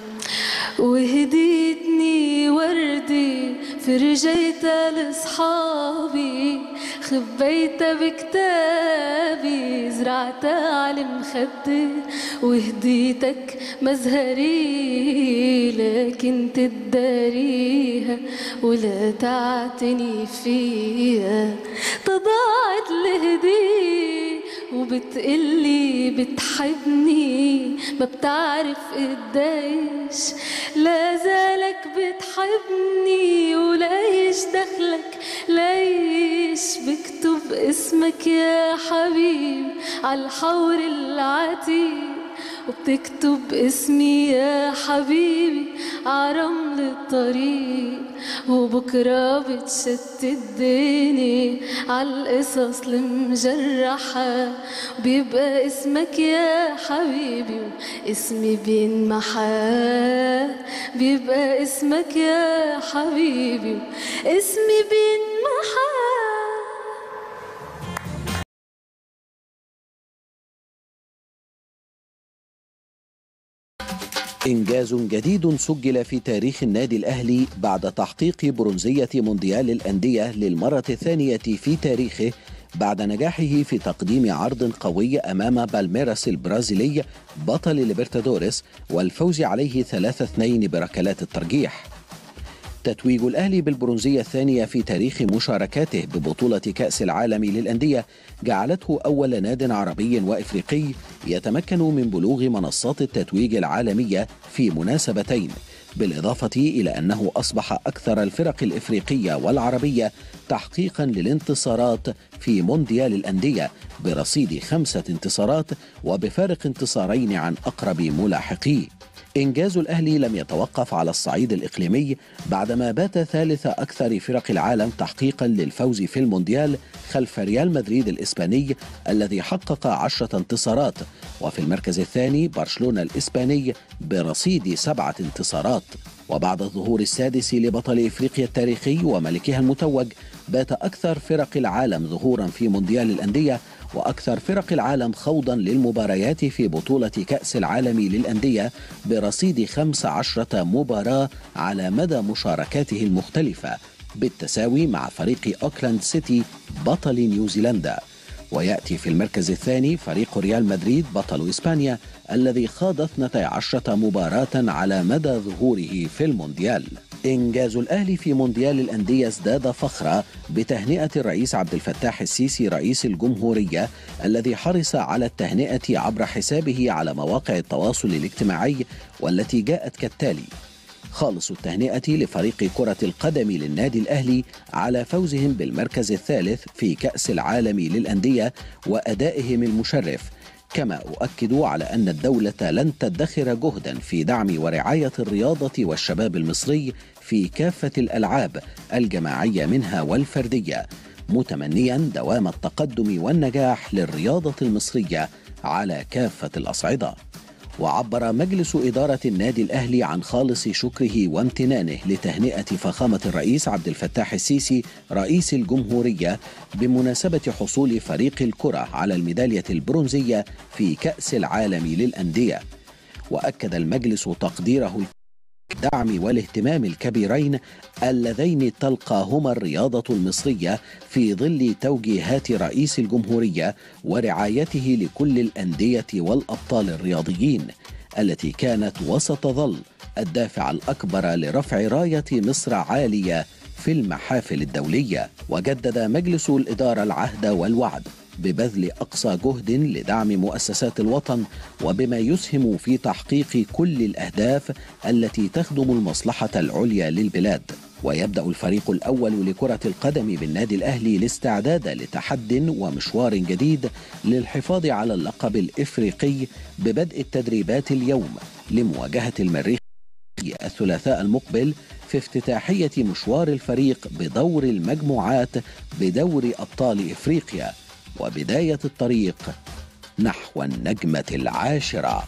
وهديتني وردي فرجيتها لصحابي خبيتها بكتابي زرعتها على المخدة وهديتك مزهري لكن تداريها ولا تعتني فيها تضاعت الهدية وبتقلي بتحبني ما بتعرف قديش لا زالك بتحبني وليش دخلك ليش بكتب اسمك يا حبيب عالحور العتيق وبتكتب اسمي يا حبيبي عرمل الطريق وبكرة بتشتت الدنيا عالقصص المجرحة بيبقى اسمك يا حبيبي واسمي بينمحى بيبقى اسمك يا حبيبي اسمي بينمحى إنجاز جديد سجل في تاريخ النادي الأهلي بعد تحقيق برونزية مونديال الأندية للمرة الثانية في تاريخه بعد نجاحه في تقديم عرض قوي أمام بالميراس البرازيلي بطل ليبرتادوريس والفوز عليه 3-2 بركلات الترجيح تتويج الأهلي بالبرونزية الثانية في تاريخ مشاركاته ببطولة كأس العالم للأندية جعلته أول ناد عربي وإفريقي يتمكن من بلوغ منصات التتويج العالمية في مناسبتين بالإضافة إلى أنه أصبح أكثر الفرق الإفريقية والعربية تحقيقا للانتصارات في مونديال الأندية برصيد خمسة انتصارات وبفارق انتصارين عن أقرب ملاحقيه إنجاز الأهلي لم يتوقف على الصعيد الإقليمي بعدما بات ثالث أكثر فرق العالم تحقيقا للفوز في المونديال خلف ريال مدريد الإسباني الذي حقق عشرة انتصارات وفي المركز الثاني برشلونة الإسباني برصيد سبعة انتصارات وبعد الظهور السادس لبطل إفريقيا التاريخي وملكها المتوج بات أكثر فرق العالم ظهورا في مونديال الأندية وأكثر فرق العالم خوضا للمباريات في بطولة كأس العالم للأندية برصيد 15 مباراة على مدى مشاركاته المختلفة بالتساوي مع فريق أوكلاند سيتي بطل نيوزيلندا ويأتي في المركز الثاني فريق ريال مدريد بطل إسبانيا الذي خاض 12 مباراة على مدى ظهوره في المونديال إنجاز الأهلي في مونديال الأندية ازداد فخرا بتهنئة الرئيس عبد الفتاح السيسي رئيس الجمهورية الذي حرص على التهنئة عبر حسابه على مواقع التواصل الاجتماعي والتي جاءت كالتالي خالص التهنئة لفريق كرة القدم للنادي الأهلي على فوزهم بالمركز الثالث في كأس العالم للأندية وأدائهم المشرف كما أؤكد على أن الدولة لن تدخر جهدا في دعم ورعاية الرياضة والشباب المصري في كافة الألعاب الجماعية منها والفردية متمنيا دوام التقدم والنجاح للرياضة المصرية على كافة الأصعدة وعبر مجلس إدارة النادي الأهلي عن خالص شكره وامتنانه لتهنئة فخامة الرئيس عبد الفتاح السيسي رئيس الجمهورية بمناسبة حصول فريق الكرة على الميدالية البرونزية في كأس العالم للأندية وأكد المجلس تقديره الدعم والاهتمام الكبيرين اللذين تلقاهما الرياضة المصرية في ظل توجيهات رئيس الجمهورية ورعايته لكل الأندية والأبطال الرياضيين التي كانت وستظل الدافع الأكبر لرفع راية مصر عالية في المحافل الدولية وجدد مجلس الإدارة العهد والوعد ببذل اقصى جهد لدعم مؤسسات الوطن وبما يسهم في تحقيق كل الاهداف التي تخدم المصلحه العليا للبلاد ويبدا الفريق الاول لكره القدم بالنادي الاهلي الاستعداد لتحد ومشوار جديد للحفاظ على اللقب الافريقي ببدء التدريبات اليوم لمواجهه المريخ الثلاثاء المقبل في افتتاحيه مشوار الفريق بدور المجموعات بدور ابطال افريقيا وبداية الطريق نحو النجمة العاشرة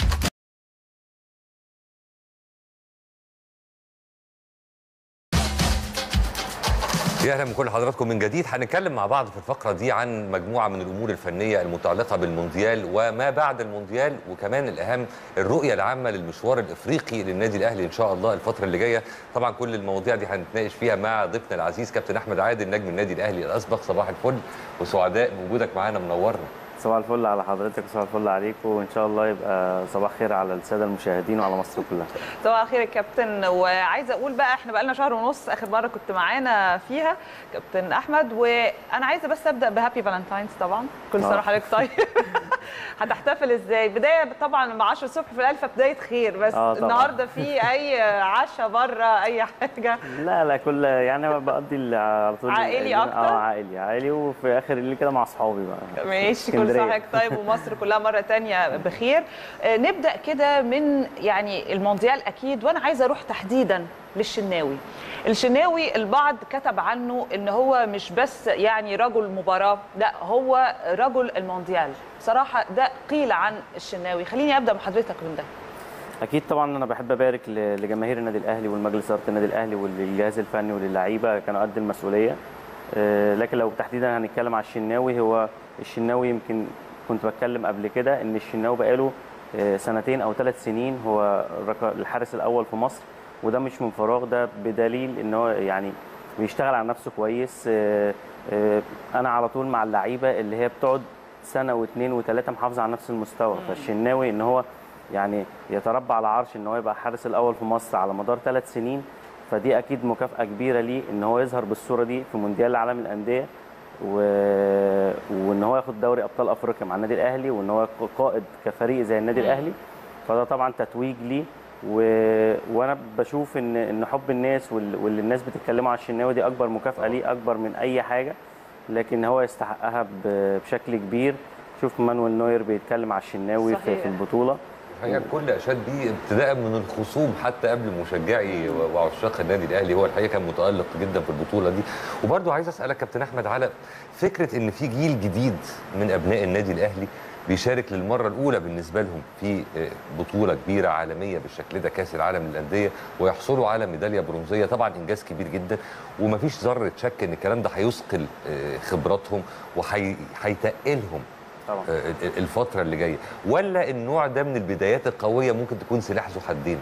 يا اهلا بكل حضراتكم من جديد هنتكلم مع بعض في الفقره دي عن مجموعه من الامور الفنيه المتعلقه بالمونديال وما بعد المونديال وكمان الاهم الرؤيه العامه للمشوار الافريقي للنادي الاهلي ان شاء الله الفتره اللي جايه طبعا كل المواضيع دي هنتناقش فيها مع ضيفنا العزيز كابتن احمد عادل نجم النادي الاهلي الاسبق صباح الفل وسعداء بوجودك معانا منورنا صباح الفل على حضرتك وصباح الفل عليكم وان شاء الله يبقى صباح خير على الساده المشاهدين وعلى مصر كلها صباح الخير يا كابتن وعايزه اقول بقى احنا بقى لنا شهر ونص اخر مره كنت معانا فيها كابتن احمد وانا عايزه بس ابدا بهابي فالنتاينز طبعا كل سنه آه. وحضرتك طيب هتحتفل ازاي بدايه طبعا مع 10 الصبح في الالفه بدايه خير بس آه، طبعاً. النهارده في اي عشاء بره اي حاجه لا لا كل يعني أنا بقضي ال- على طول عائلي اليوم- أكتر؟ اه عائلي عائلي وفي اخر الليل كده مع اصحابي بقى ماشي كل اسكندرية. سنه وحضرتك طيب ومصر كلها مره تانية بخير آه، نبدا كده من يعني المونديال اكيد وانا عايزه اروح تحديدا للشناوي الشناوي البعض كتب عنه ان هو مش بس يعني رجل مباراه لا هو رجل المونديال بصراحه ده قيل عن الشناوي خليني ابدا بحضرتك من ده اكيد طبعا انا بحب ابارك ل- لجماهير النادي الاهلي والمجلس اداره النادي الاهلي وللجهاز الفني وللعيبه كانوا قد المسؤوليه آه، لكن لو تحديدا هنتكلم على الشناوي هو الشناوي يمكن كنت بتكلم قبل كده ان الشناوي بقاله آه، سنتين او ثلاث سنين هو الرك- الحارس الاول في مصر وده مش من فراغ ده بدليل ان هو يعني بيشتغل على نفسه كويس آه، آه، انا على طول مع اللعيبه اللي هي بتقعد سنه واثنين وثلاثه محافظه على نفس المستوى فالشناوي ان هو يعني يتربى على عرش ان هو يبقى الحارس الاول في مصر على مدار ثلاث سنين فدي اكيد مكافاه كبيره ليه ان هو يظهر بالصوره دي في مونديال العالم للانديه و... وان هو ياخد دوري ابطال افريقيا مع النادي الاهلي وان هو قائد كفريق زي النادي مم. الاهلي فده طبعا تتويج ليه و... وانا بشوف ان ان حب الناس وال... واللي الناس بتتكلموا على الشناوي دي اكبر مكافاه ليه اكبر من اي حاجه لكن هو يستحقها ب... بشكل كبير شوف مانويل نوير بيتكلم على الشناوي في, صحيح. في البطوله الحقيقه كل اشاد بيه ابتداء من الخصوم حتى قبل مشجعي و- وعشاق النادي الاهلي هو الحقيقه كان متالق جدا في البطوله دي وبرضه عايز اسالك كابتن احمد على فكره ان في جيل جديد من ابناء النادي الاهلي بيشارك للمره الاولى بالنسبه لهم في آه، بطوله كبيره عالميه بالشكل ده كاس العالم للانديه ويحصلوا على ميداليه برونزيه طبعا انجاز كبير جدا ومفيش ذره شك ان الكلام ده هيثقل آه، خبراتهم وهيتقلهم طبعا الفتره اللي جايه ولا النوع ده من البدايات القويه ممكن تكون سلاح ذو حدين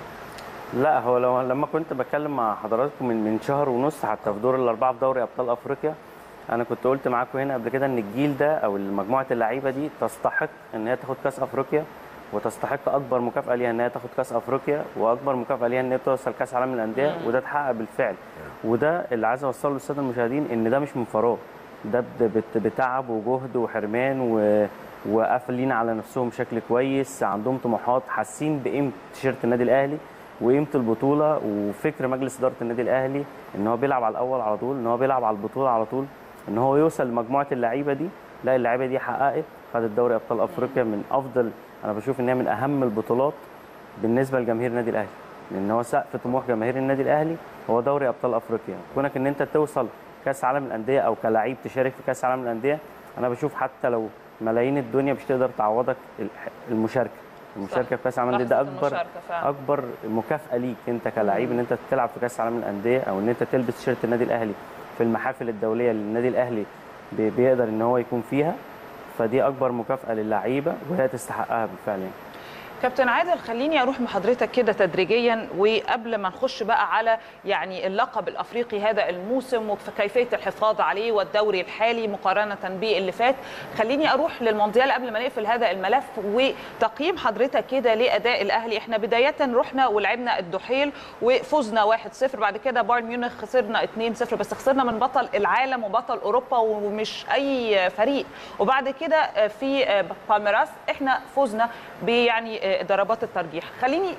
لا هو لو لما كنت بتكلم مع حضراتكم من من شهر ونص حتى في دور الاربعه في دوري ابطال افريقيا انا كنت قلت معاكم هنا قبل كده ان الجيل ده او مجموعه اللعيبه دي تستحق ان هي تاخد كاس افريقيا وتستحق اكبر مكافاه ليها ان هي تاخد كاس افريقيا واكبر مكافاه ليها ان هي توصل كاس عالم للانديه مم. وده اتحقق بالفعل وده اللي عايز اوصله للساده المشاهدين ان ده مش من فراغ ده بت- بت- بتعب وجهد وحرمان و وقافلين على نفسهم بشكل كويس عندهم طموحات حاسين بقيمه تيشيرت النادي الاهلي وقيمه البطوله وفكر مجلس اداره النادي الاهلي ان هو بيلعب على الاول على طول ان هو بيلعب على البطوله على طول ان هو يوصل لمجموعه اللعيبه دي لا اللعيبه دي حققت خدت دوري ابطال افريقيا من افضل انا بشوف ان هي من اهم البطولات بالنسبه لجماهير النادي الاهلي لان هو سقف طموح جماهير النادي الاهلي هو دوري ابطال افريقيا كونك ان انت توصل كاس عالم الانديه او كلاعب تشارك في كاس عالم الانديه انا بشوف حتى لو ملايين الدنيا مش تقدر تعوضك الح- المشاركه المشاركه في كاس العالم للانديه ده لحظة اكبر المشاركة فعلا. اكبر مكافاه ليك انت كلاعب ان انت تلعب في كاس العالم للانديه او ان انت تلبس تيشيرت النادي الاهلي في المحافل الدوليه اللي النادي الاهلي بي- بيقدر ان هو يكون فيها فدي اكبر مكافاه للعيبه وهي تستحقها بالفعل يعني. كابتن عادل خليني اروح مع حضرتك كده تدريجيا وقبل ما نخش بقى على يعني اللقب الافريقي هذا الموسم وكيفيه الحفاظ عليه والدوري الحالي مقارنه باللي فات خليني اروح للمونديال قبل ما نقفل هذا الملف وتقييم حضرتك كده لاداء الاهلي احنا بدايه رحنا ولعبنا الدحيل وفزنا 1-0 بعد كده بايرن ميونخ خسرنا 2-0 بس خسرنا من بطل العالم وبطل اوروبا ومش اي فريق وبعد كده في بالميراس احنا فزنا بيعني ضربات الترجيح خليني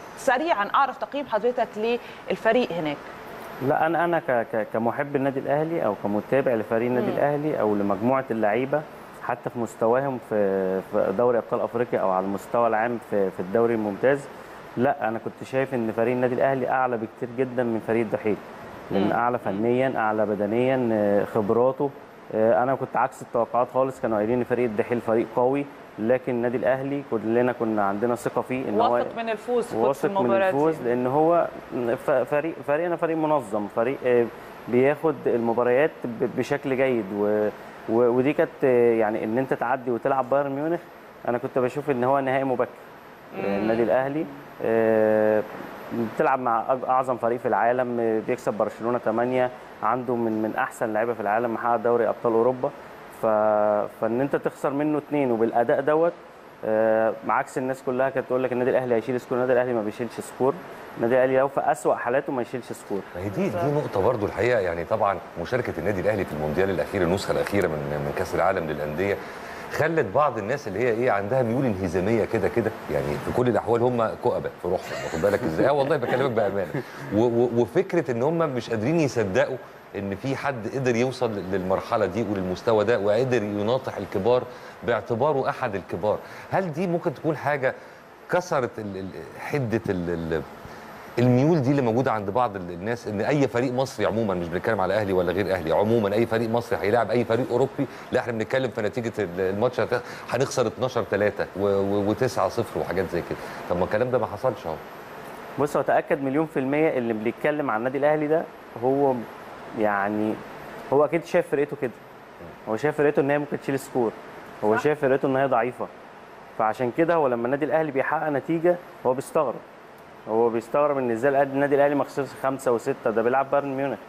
سريعا اعرف تقييم حضرتك للفريق هناك لا انا انا ك- ك- كمحب النادي الاهلي او كمتابع لفريق النادي مم. الاهلي او لمجموعه اللعيبه حتى في مستواهم في في دوري ابطال افريقيا او على المستوى العام في في الدوري الممتاز لا انا كنت شايف ان فريق النادي الاهلي اعلى بكتير جدا من فريق الدحيل لان مم. اعلى فنيا اعلى بدنيا آه، خبراته آه، انا كنت عكس التوقعات خالص كانوا قايلين ان فريق الدحيل فريق قوي لكن النادي الاهلي كلنا كنا عندنا ثقه فيه ان هو واثق من الفوز كنت في واثق من المباراه الفوز دي. لان هو ف- فريق فريقنا فريق منظم فريق آه، بياخد المباريات ب- بشكل جيد و و- ودي كانت آه، يعني ان انت تعدي وتلعب بايرن ميونخ انا كنت بشوف ان هو نهائي مبكر آه، النادي الاهلي آه، بتلعب مع أج- اعظم فريق في العالم آه، بيكسب برشلونه 8 عنده من من احسن لعيبه في العالم محقق دوري ابطال اوروبا ف... فان انت تخسر منه اثنين وبالاداء دوت آه، عكس الناس كلها كانت تقول لك النادي الاهلي هيشيل سكور النادي الاهلي ما بيشيلش سكور النادي الاهلي لو في اسوأ حالاته ما يشيلش سكور ما هي دي دي نقطة برضو الحقيقة يعني طبعا مشاركة النادي الأهلي في المونديال الأخير النسخة الأخيرة من من كأس العالم للأندية خلت بعض الناس اللي هي ايه عندها ميول انهزاميه كده كده يعني في كل الاحوال هم كؤبه في روحهم واخد بالك ازاي اه والله بكلمك بامانه و- و- وفكره ان هم مش قادرين يصدقوا ان في حد قدر يوصل للمرحله دي وللمستوى ده وقدر يناطح الكبار باعتباره احد الكبار هل دي ممكن تكون حاجه كسرت ال- ال- حده ال- ال- الميول دي اللي موجوده عند بعض ال- الناس ان اي فريق مصري عموما مش بنتكلم على اهلي ولا غير اهلي عموما اي فريق مصري هيلاعب اي فريق اوروبي لا احنا بنتكلم في نتيجه ال- الماتش هت- هنخسر 12 3 و9 0 وحاجات زي كده طب ما الكلام ده ما حصلش اهو بص هو تاكد مليون في الميه اللي بيتكلم عن النادي الاهلي ده هو يعني هو اكيد شايف فرقته كده هو شايف فرقته ان هي ممكن تشيل سكور هو شايف فرقته ان هي ضعيفه فعشان كده هو لما النادي الاهلي بيحقق نتيجه هو بيستغرب هو بيستغرب ان ازاي النادي الاهلي ما خسرش خمسه وسته ده بيلعب بايرن ميونخ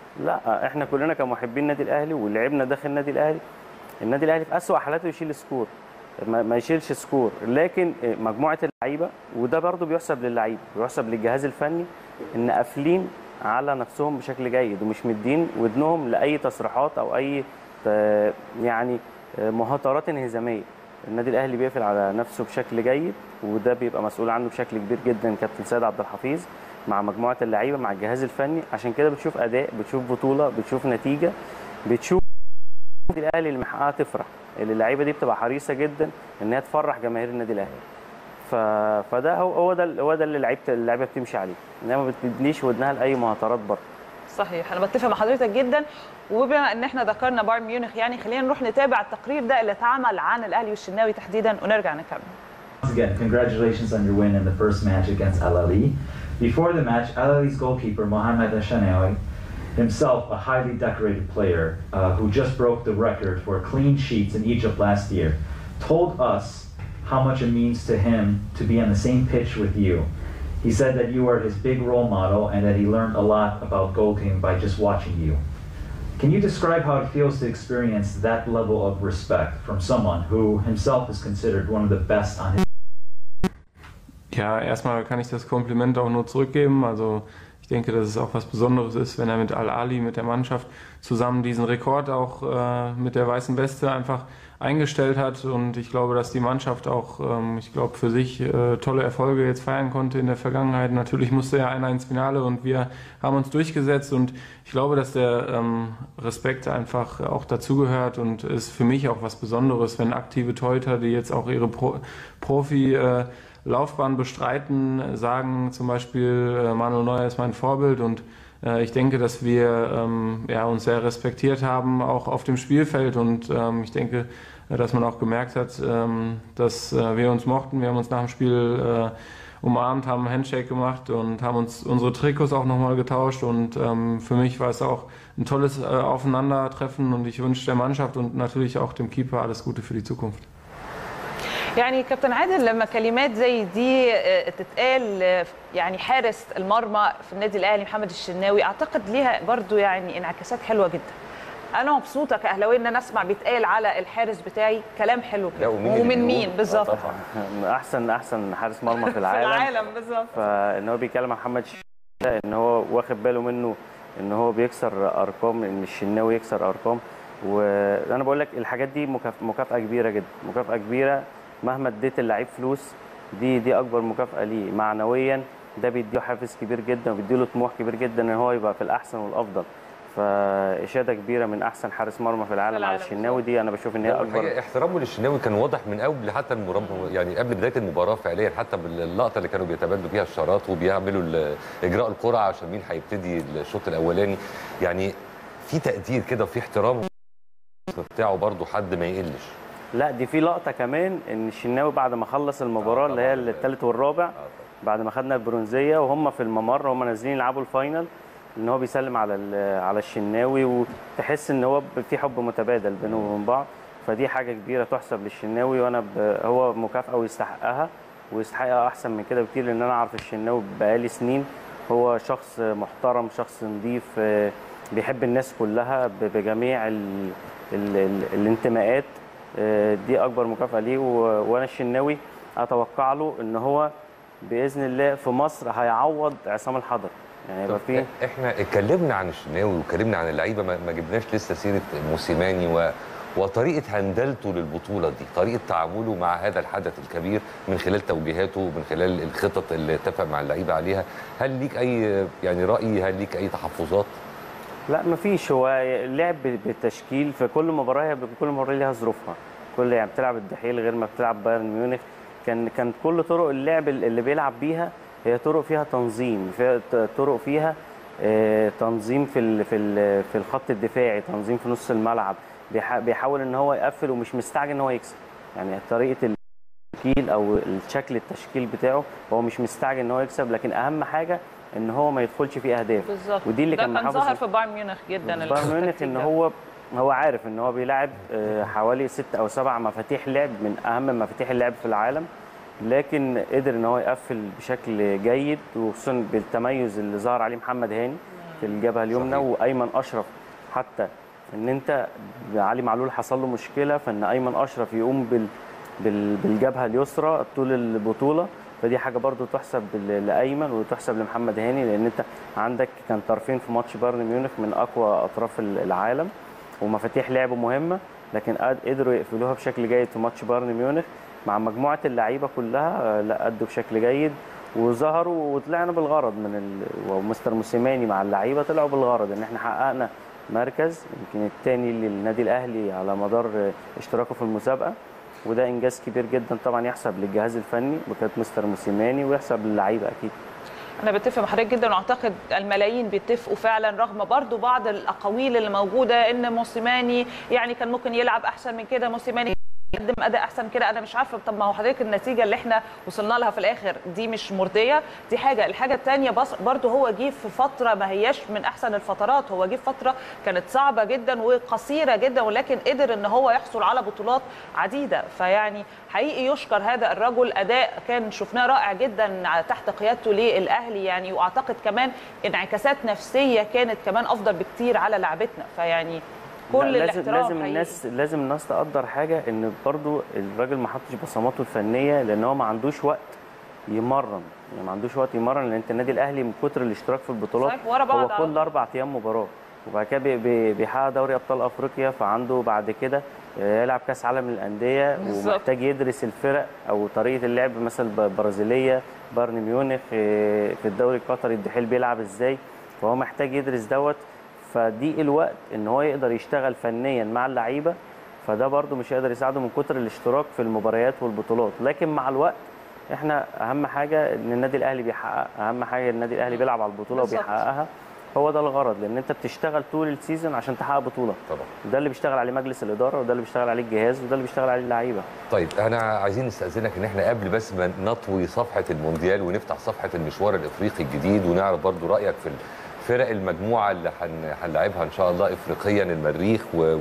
لا احنا كلنا كمحبين النادي الاهلي ولعبنا داخل النادي الاهلي النادي الاهلي في اسوأ حالاته يشيل سكور ما, ما يشيلش سكور لكن مجموعه اللعيبه وده برضو بيحسب للعيبه بيحسب للجهاز الفني ان قافلين على نفسهم بشكل جيد ومش مدين ودنهم لاي تصريحات او اي آه، يعني آه، مهاترات انهزاميه النادي الاهلي بيقفل على نفسه بشكل جيد وده بيبقى مسؤول عنه بشكل كبير جدا كابتن سيد عبد الحفيظ مع مجموعه اللعيبه مع الجهاز الفني عشان كده بتشوف اداء بتشوف بطوله بتشوف نتيجه بتشوف النادي الاهلي اللي محققها تفرح اللي اللعيبه دي بتبقى حريصه جدا ان هي تفرح جماهير النادي الاهلي ف... فده هو هو ده هو ده اللي لعيبه اللعيبه بتمشي عليه انها ما بتديش ودنها لاي مهاترات بره صحيح انا بتفق مع حضرتك جدا وبما ان احنا ذكرنا بايرن ميونخ يعني خلينا نروح نتابع التقرير ده اللي اتعمل عن الاهلي والشناوي تحديدا ونرجع نكمل Once again, congratulations on your win in the first match against Al Ahly. Before the match, Al Ahly's goalkeeper Mohamed Ashanawi, himself a highly decorated player uh, who just broke the record for clean sheets in Egypt last year, told us how much it means to him to be on the same pitch with you. He said that you are his big role model and that he learned a lot about goalkeeping by just watching you. Can you describe how it feels to experience that level of respect from someone who himself is considered one of the best on his Ja, erstmal kann ich das Kompliment auch nur zurückgeben. Also ich denke, dass es auch was Besonderes ist, wenn er mit Al-Ali, mit der Mannschaft zusammen diesen Rekord auch äh, mit der weißen Weste einfach eingestellt hat. Und ich glaube, dass die Mannschaft auch, ähm, ich glaube, für sich äh, tolle Erfolge jetzt feiern konnte in der Vergangenheit. Natürlich musste ja einer ins Finale und wir haben uns durchgesetzt. Und ich glaube, dass der ähm, Respekt einfach auch dazugehört und ist für mich auch was Besonderes, wenn aktive Torhüter, die jetzt auch ihre Pro Profi- äh, Laufbahn bestreiten, sagen zum Beispiel, äh, Manuel Neuer ist mein Vorbild und äh, ich denke, dass wir ähm, ja, uns sehr respektiert haben, auch auf dem Spielfeld und ähm, ich denke, äh, dass man auch gemerkt hat, ähm, dass äh, wir uns mochten. Wir haben uns nach dem Spiel äh, umarmt, haben einen Handshake gemacht und haben uns unsere Trikots auch nochmal getauscht und ähm, für mich war es auch ein tolles äh, Aufeinandertreffen und ich wünsche der Mannschaft und natürlich auch dem Keeper alles Gute für die Zukunft. يعني كابتن عادل لما كلمات زي دي آه، تتقال آه، يعني حارس المرمى في النادي الاهلي محمد الشناوي اعتقد ليها برضو يعني انعكاسات حلوه جدا انا مبسوطه كاهلاويه ان انا اسمع بيتقال على الحارس بتاعي كلام حلو كده ومن مين بالظبط طبعا احسن احسن حارس مرمى في في العالم العالم بالظبط فان هو بيتكلم عن محمد الشناوي ان هو واخد باله منه ان هو بيكسر ارقام ان الشناوي يكسر ارقام وانا بقول لك الحاجات دي مكاف- مكافاه كبيره جدا مكافاه كبيره مهما اديت اللعيب فلوس دي دي اكبر مكافاه ليه معنويا ده بيديه حافز كبير جدا وبيديله طموح كبير جدا ان هو يبقى في الاحسن والافضل فاشاده كبيره من احسن حارس مرمى في العالم على الشناوي دي انا بشوف ان هي الحقيقة اكبر احترامه للشناوي كان واضح من قبل حتى المرب... يعني قبل بدايه المباراه فعليا حتى باللقطه اللي كانوا بيتبادلوا فيها الشارات وبيعملوا ال- اجراء القرعه عشان مين هيبتدي الشوط الاولاني يعني في تقدير كده وفي احترام بتاعه برضه حد ما يقلش لا دي في لقطه كمان ان الشناوي بعد ما خلص المباراه اللي هي الثالث والرابع بعد ما خدنا البرونزيه وهم في الممر وهم نازلين يلعبوا الفاينل ان هو بيسلم على ال- على الشناوي وتحس ان هو في حب متبادل بينه وبين بعض فدي حاجه كبيره تحسب للشناوي وانا ب... هو مكافاه ويستحقها ويستحقها احسن من كده بكتير لان انا اعرف الشناوي بقالي سنين هو شخص محترم شخص نظيف آه، بيحب الناس كلها ب- بجميع ال... ال... ال... الانتماءات آه، دي اكبر مكافاه ليه و... وانا الشناوي اتوقع له ان هو باذن الله في مصر هيعوض عصام الحضر يعني يبقى في احنا اتكلمنا عن الشناوي واتكلمنا عن اللعيبه ما ما جبناش لسه سيره موسيماني و... وطريقه هندلته للبطوله دي طريقه تعامله مع هذا الحدث الكبير من خلال توجيهاته من خلال الخطط اللي اتفق مع اللعيبه عليها هل ليك اي يعني راي هل ليك اي تحفظات لا مفيش هو اللعب بالتشكيل في كل مباراه هي كل مباراه ليها ظروفها كل يعني بتلعب الدحيل غير ما بتلعب بايرن ميونخ كان كان كل طرق اللعب اللي بيلعب بيها هي طرق فيها تنظيم فيها ت- طرق فيها آه، تنظيم في ال في ال في الخط الدفاعي تنظيم في نص الملعب بيح- بيحاول ان هو يقفل ومش مستعجل ان هو يكسب يعني طريقه التشكيل او الشكل التشكيل بتاعه هو مش مستعجل ان هو يكسب لكن اهم حاجه ان هو ما يدخلش فيه اهداف بالظبط ودي اللي ده كان كان محافظ ظاهر في بايرن ميونخ جدا بايرن ميونخ التكتيك ان ده. هو هو عارف ان هو بيلعب آه، حوالي ست او سبع مفاتيح لعب من اهم مفاتيح اللعب في العالم لكن قدر ان هو يقفل بشكل جيد وخصوصا بالتميز اللي ظهر عليه محمد هاني في الجبهه اليمنى وايمن اشرف حتى ان انت علي معلول حصل له مشكله فان ايمن اشرف يقوم بال بال- بالجبهه اليسرى طول البطوله فدي حاجه برضو تحسب ل- لايمن وتحسب لمحمد هاني لان انت عندك كان طرفين في ماتش بايرن ميونخ من اقوى اطراف ال- العالم ومفاتيح لعب مهمه لكن قد- قدروا يقفلوها بشكل جيد في ماتش بايرن ميونخ مع مجموعه اللعيبه كلها آه، لا ادوا بشكل جيد وظهروا وطلعنا بالغرض من ال... ومستر موسيماني مع اللعيبه طلعوا بالغرض ان احنا حققنا مركز يمكن الثاني للنادي الاهلي على مدار آه، اشتراكه في المسابقه وده انجاز كبير جدا طبعا يحسب للجهاز الفني بقياده مستر موسيماني ويحسب للعيبه اكيد انا بتفق مع حضرتك جدا واعتقد الملايين بيتفقوا فعلا رغم برضو بعض الاقاويل اللي موجوده ان موسيماني يعني كان ممكن يلعب احسن من كده موسيماني يقدم اداء احسن من كده انا مش عارفه طب ما هو حضرتك النتيجه اللي احنا وصلنا لها في الاخر دي مش مرضيه دي حاجه الحاجه الثانيه برضو هو جه في فتره ما هياش من احسن الفترات هو جه في فتره كانت صعبه جدا وقصيره جدا ولكن قدر ان هو يحصل على بطولات عديده فيعني حقيقي يشكر هذا الرجل اداء كان شفناه رائع جدا تحت قيادته للاهلي يعني واعتقد كمان انعكاسات نفسيه كانت كمان افضل بكتير على لعبتنا فيعني كل لا، لازم الاحترام لازم حقيقي. الناس لازم الناس تقدر حاجه ان برضو الراجل ما حطش بصماته الفنيه لان هو ما عندوش وقت يمرن يعني ما عندوش وقت يمرن لان انت النادي الاهلي من كتر الاشتراك في البطولات صحيح، ورا بعض هو على كل اربع ايام مباراه وبعد كده بي- بي- بيحقق دوري ابطال افريقيا فعنده بعد كده يلعب كاس عالم للانديه بالظبط. ومحتاج يدرس الفرق او طريقه اللعب مثلا البرازيليه بايرن ميونخ إيه، في الدوري القطري الدحيل بيلعب ازاي فهو محتاج يدرس دوت فدي الوقت ان هو يقدر يشتغل فنيا مع اللعيبه فده برده مش هيقدر يساعده من كتر الاشتراك في المباريات والبطولات لكن مع الوقت احنا اهم حاجه ان النادي الاهلي بيحقق اهم حاجه النادي الاهلي بيلعب على البطوله بالظبط. وبيحققها هو ده الغرض لان انت بتشتغل طول السيزون عشان تحقق بطوله طبعا ده اللي بيشتغل عليه مجلس الاداره وده اللي بيشتغل عليه الجهاز وده اللي بيشتغل عليه اللعيبه طيب انا عايزين نستاذنك ان احنا قبل بس ما نطوي صفحه المونديال ونفتح صفحه المشوار الافريقي الجديد ونعرف برضو رايك في فرق المجموعه اللي هن- هنلعبها ان شاء الله افريقيا المريخ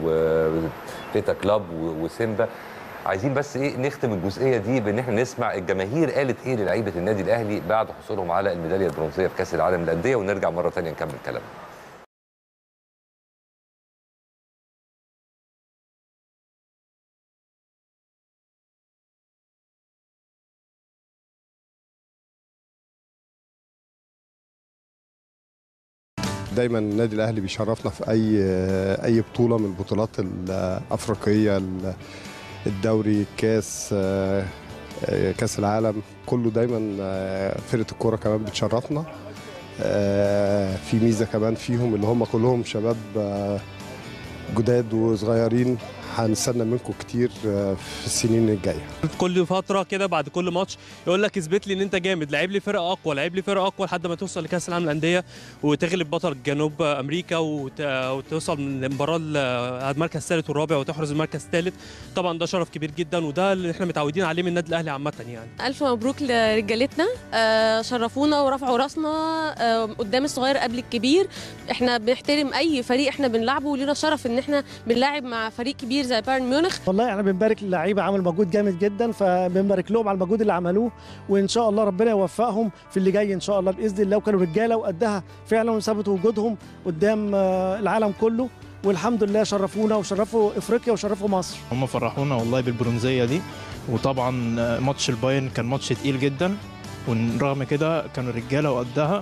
وبيتا كلاب و- وسيمبا عايزين بس ايه نختم الجزئيه دي بان احنا نسمع الجماهير قالت ايه للعيبه النادي الاهلي بعد حصولهم على الميداليه البرونزيه في كاس العالم للانديه ونرجع مره ثانيه نكمل كلامنا دايما النادي الاهلي بيشرفنا في اي اي بطوله من البطولات الافريقيه الدوري الكاس كاس العالم كله دايما فرقه الكوره كمان بتشرفنا في ميزه كمان فيهم اللي هم كلهم شباب جداد وصغيرين هنستنى منكم كتير في السنين الجايه كل فتره كده بعد كل ماتش يقول لك اثبت لي ان انت جامد لعب لي فرقه اقوى لعب لي فرقه اقوى لحد ما توصل لكاس العالم للانديه وتغلب بطل جنوب امريكا وت... وتوصل من المباراه المركز الثالث والرابع وتحرز المركز الثالث طبعا ده شرف كبير جدا وده اللي احنا متعودين عليه من النادي الاهلي عامه يعني الف مبروك لرجالتنا آه شرفونا ورفعوا راسنا آه قدام الصغير قبل الكبير احنا بنحترم اي فريق احنا بنلعبه ولينا شرف ان احنا بنلعب مع فريق كبير زي بايرن ميونخ والله احنا بنبارك للعيبه عملوا مجهود جامد جدا فبنبارك لهم على المجهود اللي عملوه وان شاء الله ربنا يوفقهم في اللي جاي ان شاء الله باذن الله وكانوا رجاله وقدها فعلا وثبتوا وجودهم قدام العالم كله والحمد لله شرفونا وشرفوا افريقيا وشرفوا مصر هم فرحونا والله بالبرونزيه دي وطبعا ماتش البايرن كان ماتش تقيل جدا ورغم كده كانوا رجاله وقدها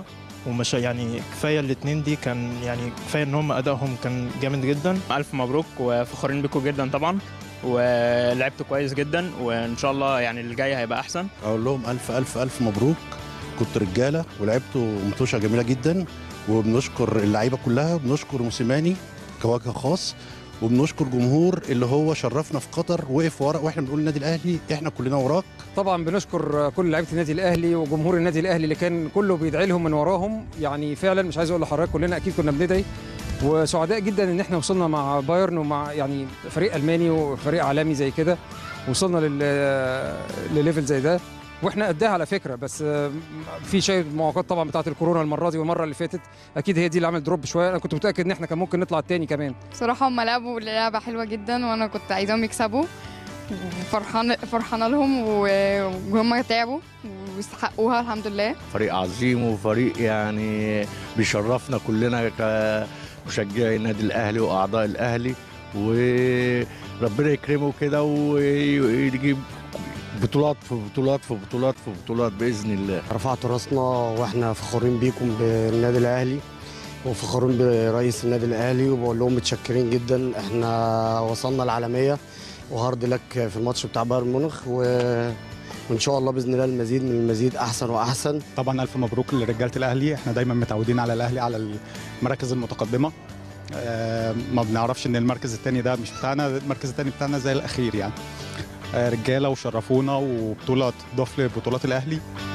ومش يعني كفايه الاثنين دي كان يعني كفايه ان هم ادائهم كان جامد جدا الف مبروك وفخورين بكم جدا طبعا ولعبتوا كويس جدا وان شاء الله يعني اللي جاي هيبقى احسن اقول لهم الف الف الف مبروك كنت رجاله ولعبتوا متوشه جميله جدا وبنشكر اللعيبه كلها وبنشكر موسيماني كوجه خاص وبنشكر جمهور اللي هو شرفنا في قطر وقف ورا واحنا بنقول النادي الاهلي احنا كلنا وراك طبعا بنشكر كل لعيبه النادي الاهلي وجمهور النادي الاهلي اللي كان كله بيدعي لهم من وراهم يعني فعلا مش عايز اقول لحضرتك كلنا اكيد كنا بندعي وسعداء جدا ان احنا وصلنا مع بايرن ومع يعني فريق الماني وفريق عالمي زي كده وصلنا لل لليفل زي ده واحنا قدها على فكره بس آه، في شيء معوقات طبعا بتاعه الكورونا المره دي والمره اللي فاتت اكيد هي دي اللي عملت دروب شويه انا كنت متاكد ان احنا كان ممكن نطلع التاني كمان بصراحة هم لعبوا لعبة حلوة جدا وأنا كنت عايزاهم يكسبوا فرحان فرحانة لهم و- وهم تعبوا ويستحقوها الحمد لله فريق عظيم وفريق يعني بيشرفنا كلنا كمشجعي النادي الاهلي واعضاء الاهلي وربنا يكرمه كده ويجيب بطولات في بطولات في بطولات في بطولات باذن الله رفعتوا راسنا واحنا فخورين بيكم بالنادي الاهلي وفخورين برئيس النادي الاهلي وبقول لهم متشكرين جدا احنا وصلنا العالميه وهارد لك في الماتش بتاع بايرن ميونخ و... وان شاء الله باذن الله المزيد من المزيد احسن واحسن طبعا الف مبروك لرجاله الاهلي احنا دايما متعودين على الاهلي على المراكز المتقدمه آه، ما بنعرفش ان المركز الثاني ده مش بتاعنا المركز الثاني بتاعنا زي الاخير يعني آه، رجاله وشرفونا وبطوله تضاف لبطولات الاهلي